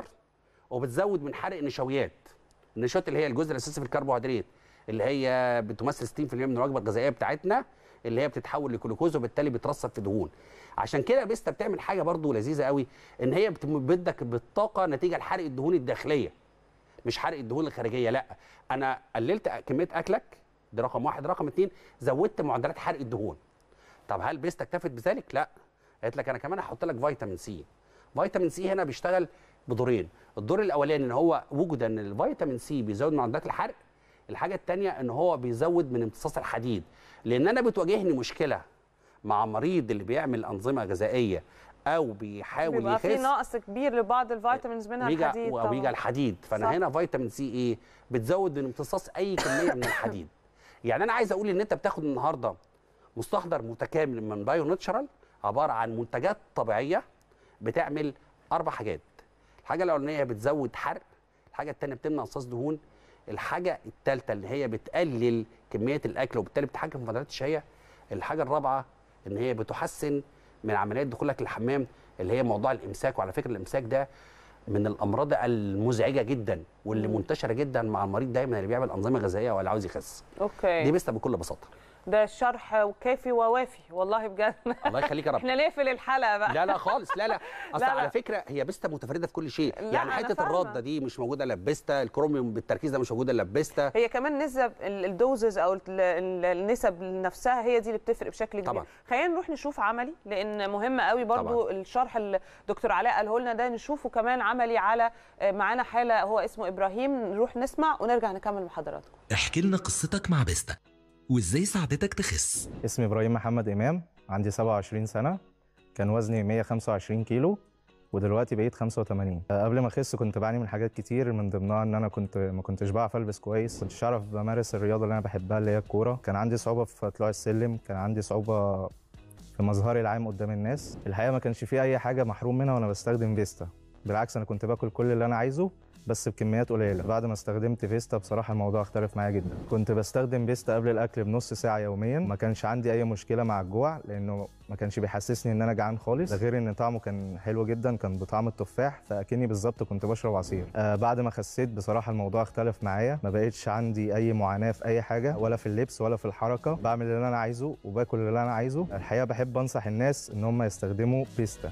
[SPEAKER 15] وبتزود من حرق النشويات النشويات اللي هي الجزء الاساسي في الكربوهيدرات اللي هي بتمثل 60% من الوجبه الغذائيه بتاعتنا اللي هي بتتحول لجلوكوز وبالتالي بترسب في دهون عشان كده بيستا بتعمل حاجه برضو لذيذه قوي ان هي بتمدك بالطاقه نتيجه لحرق الدهون الداخليه مش حرق الدهون الخارجيه لا انا قللت كميه اكلك ده رقم واحد رقم اتنين زودت معدلات حرق الدهون طب هل بيستا اكتفت بذلك لا قالت لك انا كمان هحط لك فيتامين سي فيتامين سي هنا بيشتغل بدورين الدور الاولاني ان هو وجد ان الفيتامين سي بيزود معدلات الحرق الحاجه الثانيه ان هو بيزود من امتصاص الحديد لان انا بتواجهني مشكله مع مريض اللي بيعمل انظمه غذائيه او بيحاول
[SPEAKER 1] بيبقى في
[SPEAKER 15] يخس
[SPEAKER 1] نقص كبير لبعض الفيتامينز منها
[SPEAKER 15] ويجا
[SPEAKER 1] الحديد
[SPEAKER 15] ويجا
[SPEAKER 1] طبعا
[SPEAKER 15] الحديد فانا
[SPEAKER 1] صح.
[SPEAKER 15] هنا فيتامين سي ايه بتزود من امتصاص اي كميه من الحديد يعني انا عايز اقول ان انت بتاخد النهارده مستحضر متكامل من بايو ناتشرال عباره عن منتجات طبيعيه بتعمل اربع حاجات الحاجه الاولانيه بتزود حرق الحاجه الثانيه بتمنع امتصاص دهون الحاجه الثالثه اللي هي بتقلل كميه الاكل وبالتالي بتحكم في فترات الشهيه الحاجه الرابعه ان هي بتحسن من عمليات دخولك للحمام اللي هي موضوع الامساك وعلى فكره الامساك ده من الامراض المزعجه جدا واللي
[SPEAKER 1] مم.
[SPEAKER 15] منتشره جدا مع المريض دايما اللي بيعمل انظمه غذائيه ولا عاوز يخس
[SPEAKER 1] اوكي
[SPEAKER 15] دي بيستا بكل بساطه
[SPEAKER 1] ده شرح كافي ووافي والله بجد
[SPEAKER 15] الله يخليك يا رب
[SPEAKER 1] احنا نقفل الحلقه بقى
[SPEAKER 15] لا لا خالص لا لا اصل
[SPEAKER 1] لا،
[SPEAKER 15] على
[SPEAKER 1] لا.
[SPEAKER 15] فكره هي بيستا متفرده في كل شيء
[SPEAKER 1] لا،
[SPEAKER 15] يعني
[SPEAKER 1] أنا
[SPEAKER 15] حته
[SPEAKER 1] فاهمة.
[SPEAKER 15] الرده دي مش موجوده الا في بيستا الكروميوم بالتركيز ده مش موجود الا في بيستا
[SPEAKER 1] هي كمان نسب ال- الدوزز او ال- ال- النسب نفسها هي دي اللي بتفرق بشكل كبير
[SPEAKER 15] طبعا.
[SPEAKER 1] خلينا نروح نشوف عملي لان مهم قوي برضو
[SPEAKER 15] طبعا.
[SPEAKER 1] الشرح اللي دكتور علاء قاله لنا ده نشوفه كمان عملي على آه، معانا حاله هو اسمه ابراهيم نروح نسمع ونرجع نكمل مع حضراتكم
[SPEAKER 16] احكي لنا قصتك مع بيستا وازاي ساعدتك تخس
[SPEAKER 17] اسمي ابراهيم محمد امام عندي 27 سنه كان وزني 125 كيلو ودلوقتي بقيت 85 آه، قبل ما اخس كنت بعاني من حاجات كتير من ضمنها ان انا كنت ما كنتش بعرف البس كويس كنتش اعرف بمارس الرياضه اللي انا بحبها اللي هي الكوره كان عندي صعوبه في طلوع السلم كان عندي صعوبه في مظهري العام قدام الناس الحقيقه ما كانش في اي حاجه محروم منها وانا بستخدم فيستا بالعكس انا كنت باكل كل اللي انا عايزه بس بكميات قليله بعد ما استخدمت فيستا بصراحه الموضوع اختلف معايا جدا كنت بستخدم فيستا قبل الاكل بنص ساعه يوميا ما كانش عندي اي مشكله مع الجوع لانه ما كانش بيحسسني ان انا جعان خالص ده غير ان طعمه كان حلو جدا كان بطعم التفاح فاكني بالظبط كنت بشرب عصير آه بعد ما خسيت بصراحه الموضوع اختلف معايا ما بقتش عندي اي معاناه في اي حاجه ولا في اللبس ولا في الحركه بعمل اللي انا عايزه وباكل اللي انا عايزه الحقيقه بحب انصح الناس ان هم يستخدموا فيستا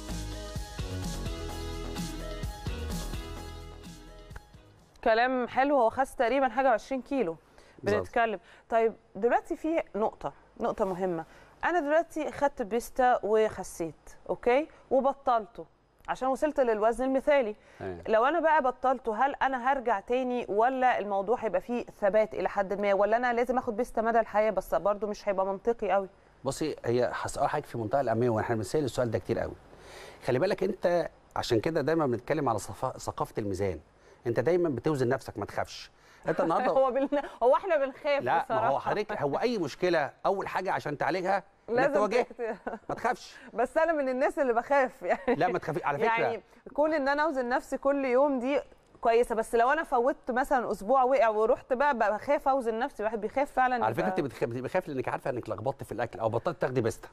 [SPEAKER 1] كلام حلو هو خس تقريبا حاجه 20 كيلو
[SPEAKER 15] بالظبط.
[SPEAKER 1] بنتكلم طيب دلوقتي في نقطه نقطه مهمه انا دلوقتي خدت بيستا وخسيت اوكي وبطلته عشان وصلت للوزن المثالي
[SPEAKER 15] أيوة.
[SPEAKER 1] لو انا بقى بطلته هل انا هرجع تاني ولا الموضوع هيبقى فيه ثبات الى حد ما ولا انا لازم اخد بيستا مدى الحياه بس برضو مش هيبقى منطقي قوي
[SPEAKER 15] بصي هي هسأل حضرتك في منتهى الأهمية واحنا بنسأل السؤال ده كتير قوي خلي بالك انت عشان كده دايما بنتكلم على صفا- ثقافة الميزان انت دايما بتوزن نفسك ما تخافش انت النهارده
[SPEAKER 1] هو بال... هو احنا بنخاف
[SPEAKER 15] لا ما
[SPEAKER 1] بصراحه
[SPEAKER 15] هو حضرتك هو اي مشكله اول حاجه عشان تعالجها انك
[SPEAKER 1] لازم
[SPEAKER 15] تواجهها
[SPEAKER 1] تكت-
[SPEAKER 15] ما تخافش
[SPEAKER 1] بس انا من الناس اللي بخاف يعني
[SPEAKER 15] لا ما تخافي على فكره
[SPEAKER 1] يعني كون ان انا اوزن نفسي كل يوم دي كويسه بس لو انا فوتت مثلا اسبوع وقع ورحت بقى بقى بخاف اوزن نفسي الواحد بيخاف فعلا
[SPEAKER 15] على فكره
[SPEAKER 1] يبقى-
[SPEAKER 15] انت بتخاف بتبقى خايف لانك عارفه انك لخبطت في الاكل او بطلت تاخدي بيستا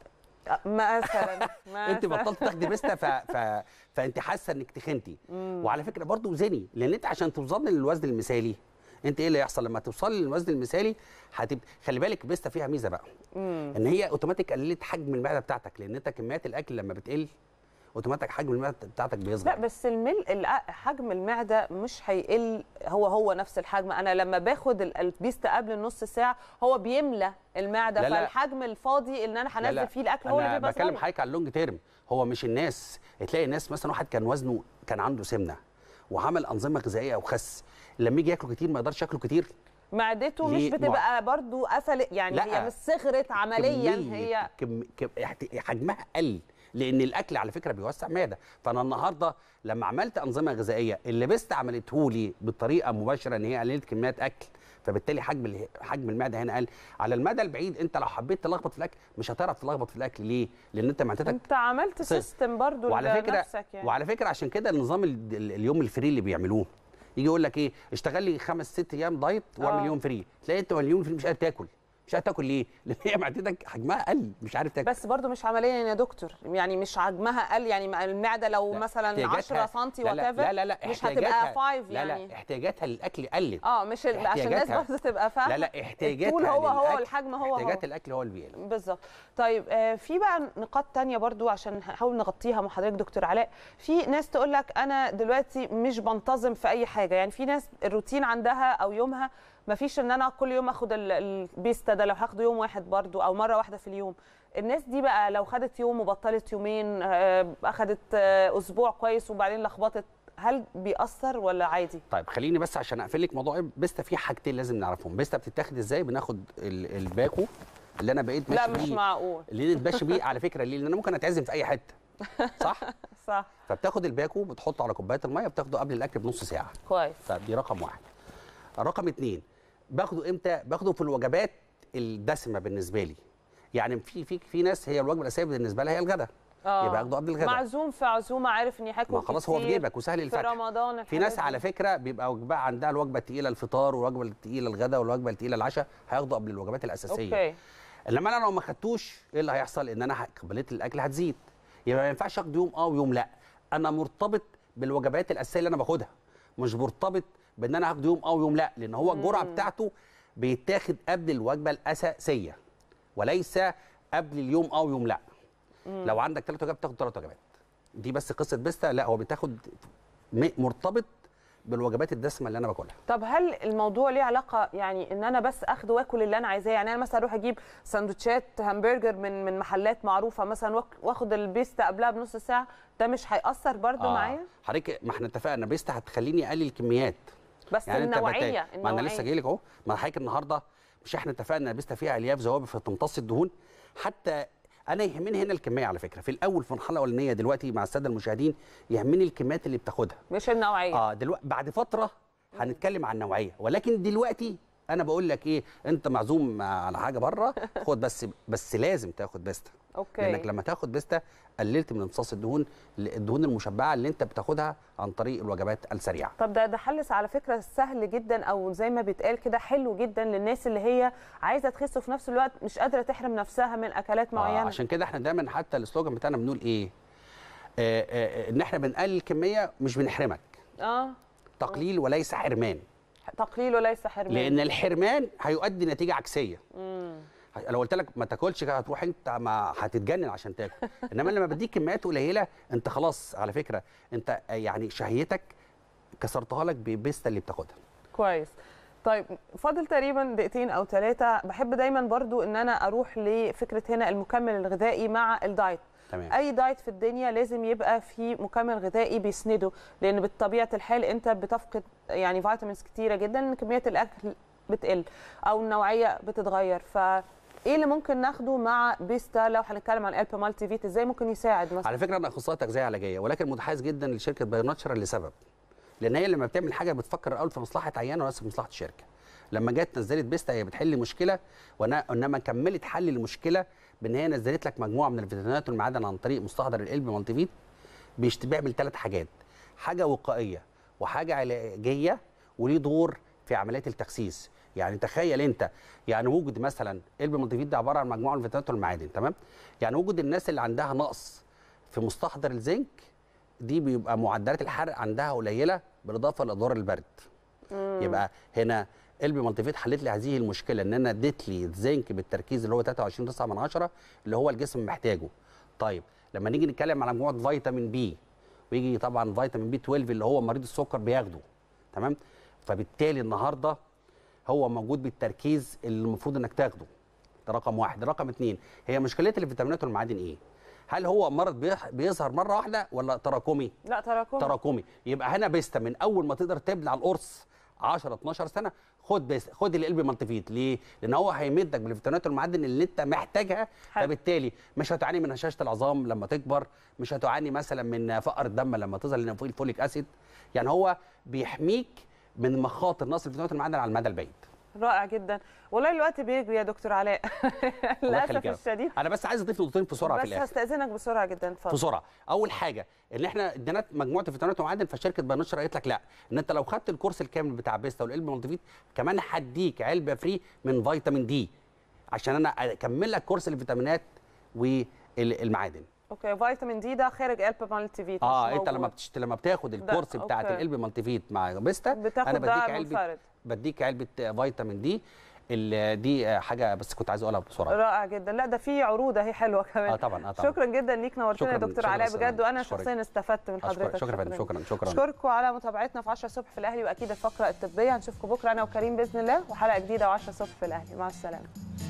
[SPEAKER 1] مثلا
[SPEAKER 15] انت
[SPEAKER 1] مثلاً.
[SPEAKER 15] بطلت تاخدي بيستا ف... ف... فانت حاسه انك تخنتي
[SPEAKER 1] مم.
[SPEAKER 15] وعلى فكره برضو وزني لان انت عشان توصلي للوزن المثالي انت ايه اللي هيحصل لما توصلي للوزن المثالي هتبقى خلي بالك بيستا فيها ميزه بقى
[SPEAKER 1] مم.
[SPEAKER 15] ان هي اوتوماتيك قللت حجم المعده بتاعتك لان انت كميات الاكل لما بتقل اوتوماتيك حجم المعده بتاعتك بيصغر
[SPEAKER 1] لا بس الملء الأ- حجم المعده مش هيقل هو هو نفس الحجم انا لما باخد ال- البيستا قبل النص ساعه هو بيملى المعده
[SPEAKER 15] لا، لا.
[SPEAKER 1] فالحجم الفاضي ان انا
[SPEAKER 15] لا، لا.
[SPEAKER 1] هنزل فيه الاكل هو اللي
[SPEAKER 15] انا
[SPEAKER 1] بيبقى
[SPEAKER 15] بكلم
[SPEAKER 1] صغير.
[SPEAKER 15] حضرتك على اللونج تيرم هو مش الناس تلاقي الناس مثلا واحد كان وزنه كان عنده سمنه وعمل انظمه غذائيه وخس لما يجي ياكل كتير ما يقدرش ياكل كتير
[SPEAKER 1] معدته مش
[SPEAKER 15] ليه؟
[SPEAKER 1] بتبقى برضو قفلت يعني
[SPEAKER 15] لا.
[SPEAKER 1] هي مش صغرت عمليا
[SPEAKER 15] كمية-
[SPEAKER 1] هي
[SPEAKER 15] كم... كم... احت- حجمها قل لان الاكل على فكره بيوسع معده فانا النهارده لما عملت انظمه غذائيه اللي بست عملته لي بطريقه مباشره ان هي قللت كميات اكل فبالتالي حجم ال- حجم المعده هنا قل على المدى البعيد انت لو حبيت تلخبط في الاكل مش هتعرف تلخبط في الاكل ليه لان انت معدتك
[SPEAKER 1] انت عملت
[SPEAKER 15] صفر.
[SPEAKER 1] سيستم برضو
[SPEAKER 15] وعلى فكره
[SPEAKER 1] لنفسك يعني.
[SPEAKER 15] وعلى فكره عشان كده النظام ال- ال- اليوم الفري اللي بيعملوه يجي يقول لك ايه اشتغل لي خمس ست ايام دايت واعمل
[SPEAKER 1] آه.
[SPEAKER 15] يوم فري تلاقي انت اليوم فري مش قادر تاكل مش قادر تاكل ليه؟ لان هي معدتك حجمها قل مش عارف تاكل
[SPEAKER 1] بس برضو مش عمليا يا دكتور يعني مش حجمها قل يعني المعده لو مثلا 10 سم
[SPEAKER 15] لا لا, لا لا لا
[SPEAKER 1] مش هتبقى
[SPEAKER 15] احتياجاتها-
[SPEAKER 1] 5
[SPEAKER 15] لا
[SPEAKER 1] يعني
[SPEAKER 15] لا احتياجاتها للاكل قلت
[SPEAKER 1] اه مش ال- عشان الناس
[SPEAKER 15] احتياجاتها-
[SPEAKER 1] برضه تبقى فاهمه
[SPEAKER 15] لا لا احتياجاتها
[SPEAKER 1] الطول هو هو
[SPEAKER 15] للأكل-
[SPEAKER 1] والحجم هو هو
[SPEAKER 15] احتياجات الاكل هو اللي بيقل
[SPEAKER 1] بالظبط طيب آه، في بقى نقاط تانية برضو عشان نحاول نغطيها مع حضرتك دكتور علاء في ناس تقول لك انا دلوقتي مش بنتظم في اي حاجه يعني في ناس الروتين عندها او يومها ما فيش ان انا كل يوم اخد ال- البيستا ده لو هاخده يوم واحد برضو او مره واحده في اليوم الناس دي بقى لو خدت يوم وبطلت يومين آه، اخدت آه، اسبوع كويس وبعدين لخبطت هل بيأثر ولا عادي؟
[SPEAKER 15] طيب خليني بس عشان اقفل لك موضوع بيستا في حاجتين لازم نعرفهم بيستا بتتاخد ازاي بناخد ال- الباكو اللي انا بقيت
[SPEAKER 1] لا
[SPEAKER 15] ماشي
[SPEAKER 1] مش
[SPEAKER 15] بيه
[SPEAKER 1] معقول
[SPEAKER 15] اللي نتمشي بيه على فكره ليه لان انا ممكن اتعزم في اي حته صح
[SPEAKER 1] صح
[SPEAKER 15] فبتاخد الباكو بتحطه على كوبايه الميه بتاخده قبل الاكل بنص ساعه
[SPEAKER 1] كويس
[SPEAKER 15] طيب دي رقم واحد رقم اتنين باخده امتى باخده في الوجبات الدسمه بالنسبه لي يعني في في في ناس هي الوجبه الاساسيه بالنسبه لها هي الغداء
[SPEAKER 1] اه
[SPEAKER 15] يبقى اخده قبل الغداء
[SPEAKER 1] معزوم في عزومه عارف اني هاكل
[SPEAKER 15] ما خلاص هو في
[SPEAKER 1] كتير
[SPEAKER 15] جيبك وسهل
[SPEAKER 1] في
[SPEAKER 15] الفتح
[SPEAKER 1] رمضان
[SPEAKER 15] في
[SPEAKER 1] الحاجات
[SPEAKER 15] ناس
[SPEAKER 1] دي.
[SPEAKER 15] على فكره بيبقى وجبه عندها الوجبه الثقيله الفطار والوجبه الثقيله الغداء والوجبه الثقيله العشاء هياخدوا قبل الوجبات الاساسيه
[SPEAKER 1] اوكي
[SPEAKER 15] انما انا لو ما خدتوش ايه اللي هيحصل ان انا ه- قابليه الاكل هتزيد يبقى ما ينفعش اخد يوم اه ويوم لا انا مرتبط بالوجبات الاساسيه اللي انا باخدها مش مرتبط بان انا هاخد يوم اه ويوم لا لان هو الجرعه
[SPEAKER 1] مم.
[SPEAKER 15] بتاعته بيتاخد قبل الوجبه الاساسيه وليس قبل اليوم اه ويوم لا
[SPEAKER 1] مم.
[SPEAKER 15] لو عندك ثلاث وجبات تاخد ثلاث وجبات دي بس قصه بيستا لا هو بتاخد م- مرتبط بالوجبات الدسمه اللي انا باكلها
[SPEAKER 1] طب هل الموضوع ليه علاقه يعني ان انا بس اخد واكل اللي انا عايزاه يعني انا مثلا اروح اجيب سندوتشات همبرجر من من محلات معروفه مثلا واك- واخد البيستا قبلها بنص ساعه ده مش هيأثر برضو
[SPEAKER 15] آه.
[SPEAKER 1] معايا
[SPEAKER 15] حضرتك ما احنا اتفقنا بيستا هتخليني اقلل الكميات
[SPEAKER 1] بس
[SPEAKER 15] يعني انت
[SPEAKER 1] النوعيه
[SPEAKER 15] بت- ما انا لسه جاي لك اهو ما حضرتك النهارده مش احنا اتفقنا بيستا فيها الياف ذوابط فتمتص الدهون حتى انا يهمني هنا الكميه على فكره في الاول في المرحله الاولانيه دلوقتي مع الساده المشاهدين يهمني الكميات اللي بتاخدها
[SPEAKER 1] مش النوعيه
[SPEAKER 15] اه دلوقتي بعد فتره هنتكلم عن النوعيه ولكن دلوقتي انا بقول لك ايه انت معزوم على حاجه بره خد بس بس لازم تاخد بيستا
[SPEAKER 1] اوكي
[SPEAKER 15] لانك لما تاخد بيستا قللت من امتصاص الدهون الدهون المشبعه اللي انت بتاخدها عن طريق الوجبات السريعه
[SPEAKER 1] طب ده ده حل على فكره سهل جدا او زي ما بيتقال كده حلو جدا للناس اللي هي عايزه تخس وفي نفس الوقت مش قادره تحرم نفسها من اكلات
[SPEAKER 15] آه
[SPEAKER 1] معينه
[SPEAKER 15] عشان كده احنا دايما حتى السلوجان بتاعنا بنقول ايه آه آه آه، ان احنا بنقلل الكميه مش بنحرمك
[SPEAKER 1] اه
[SPEAKER 15] تقليل وليس حرمان
[SPEAKER 1] تقليل وليس حرمان
[SPEAKER 15] لان الحرمان هيؤدي نتيجه عكسيه
[SPEAKER 1] مم.
[SPEAKER 15] لو قلت لك ما تاكلش كده هتروح انت ما هتتجنن عشان تاكل انما لما بديك كميات قليله انت خلاص على فكره انت يعني شهيتك كسرتها لك ببيستا اللي بتاخدها
[SPEAKER 1] كويس طيب فاضل تقريبا دقيقتين او ثلاثه بحب دايما برضو ان انا اروح لفكره هنا المكمل الغذائي مع الدايت
[SPEAKER 15] تمام.
[SPEAKER 1] اي دايت في الدنيا لازم يبقى في مكمل غذائي بيسنده لان بطبيعه الحال انت بتفقد يعني فيتامينز كتيره جدا لان كميه الاكل بتقل او النوعيه بتتغير ف ايه اللي ممكن ناخده مع بيستا لو هنتكلم عن الب مالتي فيت ازاي ممكن يساعد مثلا
[SPEAKER 15] على فكره انا اخصائي تغذيه علاجيه ولكن متحيز جدا لشركه بايوناتشرال لسبب لان هي لما بتعمل حاجه بتفكر الاول في مصلحه عيان وليس في مصلحه الشركه لما جت نزلت بيستا هي بتحل مشكله وانا انما كملت حل المشكله بان هي نزلت لك مجموعه من الفيتامينات والمعادن عن طريق مستحضر القلب مالتي فيت بيشت- بيعمل ثلاث حاجات حاجه وقائيه وحاجه علاجيه وليه دور في عمليات التخسيس يعني تخيل انت يعني وجود مثلا قلب مالتي فيت ده عباره عن مجموعه من الفيتامينات والمعادن تمام يعني وجود الناس اللي عندها نقص في مستحضر الزنك دي بيبقى معدلات الحرق عندها قليله بالاضافه لادوار البرد يبقى هنا قلب مالتيفيت حلت لي هذه المشكله ان انا اديت لي الزنك بالتركيز اللي هو 23 9 من 10 اللي هو الجسم محتاجه طيب لما نيجي نتكلم على مجموعه فيتامين بي ويجي طبعا فيتامين بي 12 اللي هو مريض السكر بياخده تمام فبالتالي النهارده هو موجود بالتركيز اللي المفروض انك تاخده ده رقم واحد رقم اتنين هي مشكله الفيتامينات والمعادن ايه هل هو مرض بيح- بيظهر مره واحده ولا تراكمي
[SPEAKER 1] لا تراكمي
[SPEAKER 15] تراكمي يبقى هنا بيستا من اول ما تقدر تبلع القرص 10 12 سنه خد بس خد القلب مالتيفيت ليه؟ لان هو هيمدك بالفيتامينات والمعادن اللي انت محتاجها فبالتالي مش هتعاني من هشاشه العظام لما تكبر مش هتعاني مثلا من فقر الدم لما تظهر لان فوق الفوليك اسيد يعني هو بيحميك من مخاطر نقص الفيتامينات والمعادن على المدى البعيد
[SPEAKER 1] رائع جدا والله الوقت بيجري يا دكتور علاء
[SPEAKER 15] الله
[SPEAKER 1] للاسف
[SPEAKER 15] يخليك يا رب.
[SPEAKER 1] الشديد
[SPEAKER 15] انا بس عايز اضيف نقطتين بسرعه في
[SPEAKER 1] بس
[SPEAKER 15] الاخر
[SPEAKER 1] هستاذنك بسرعه جدا اتفضل
[SPEAKER 15] بسرعه اول حاجه ان احنا ادينا مجموعه الفيتامينات والمعادن فشركه بنشر قالت لك لا ان انت لو خدت الكورس الكامل بتاع بيستا والقلب مالتيفيت كمان هديك علبه فري من فيتامين دي عشان انا اكمل لك كورس الفيتامينات والمعادن
[SPEAKER 1] اوكي فيتامين دي ده خارج الب مالتي فيت
[SPEAKER 15] اه
[SPEAKER 1] مش
[SPEAKER 15] انت لما
[SPEAKER 1] موجود.
[SPEAKER 15] بتشت... لما بتاخد الكورس بتاعت
[SPEAKER 1] أوكي.
[SPEAKER 15] القلب مالتيفيت مع بيستا
[SPEAKER 1] بتاخد
[SPEAKER 15] انا
[SPEAKER 1] ده
[SPEAKER 15] بديك علبه
[SPEAKER 1] منفرد.
[SPEAKER 15] بديك علبه فيتامين دي ال- دي حاجه بس كنت عايز اقولها بسرعه
[SPEAKER 1] رائع جدا لا ده في عروض اهي حلوه كمان
[SPEAKER 15] اه طبعا اه طبعا
[SPEAKER 1] شكرا جدا ليك نورتنا يا
[SPEAKER 15] شكراً-
[SPEAKER 1] دكتور
[SPEAKER 15] شكراً
[SPEAKER 1] علاء
[SPEAKER 15] أستاذ
[SPEAKER 1] بجد وانا
[SPEAKER 15] أشكرك.
[SPEAKER 1] شخصيا استفدت من
[SPEAKER 15] أشكرك.
[SPEAKER 1] حضرتك
[SPEAKER 15] شكراً يا فندم. شكراً- شكراً.
[SPEAKER 1] اشكركم على متابعتنا في 10 الصبح في الاهلي واكيد الفقره الطبيه هنشوفكم بكره انا وكريم باذن الله وحلقه جديده و10 الصبح في الاهلي مع السلامه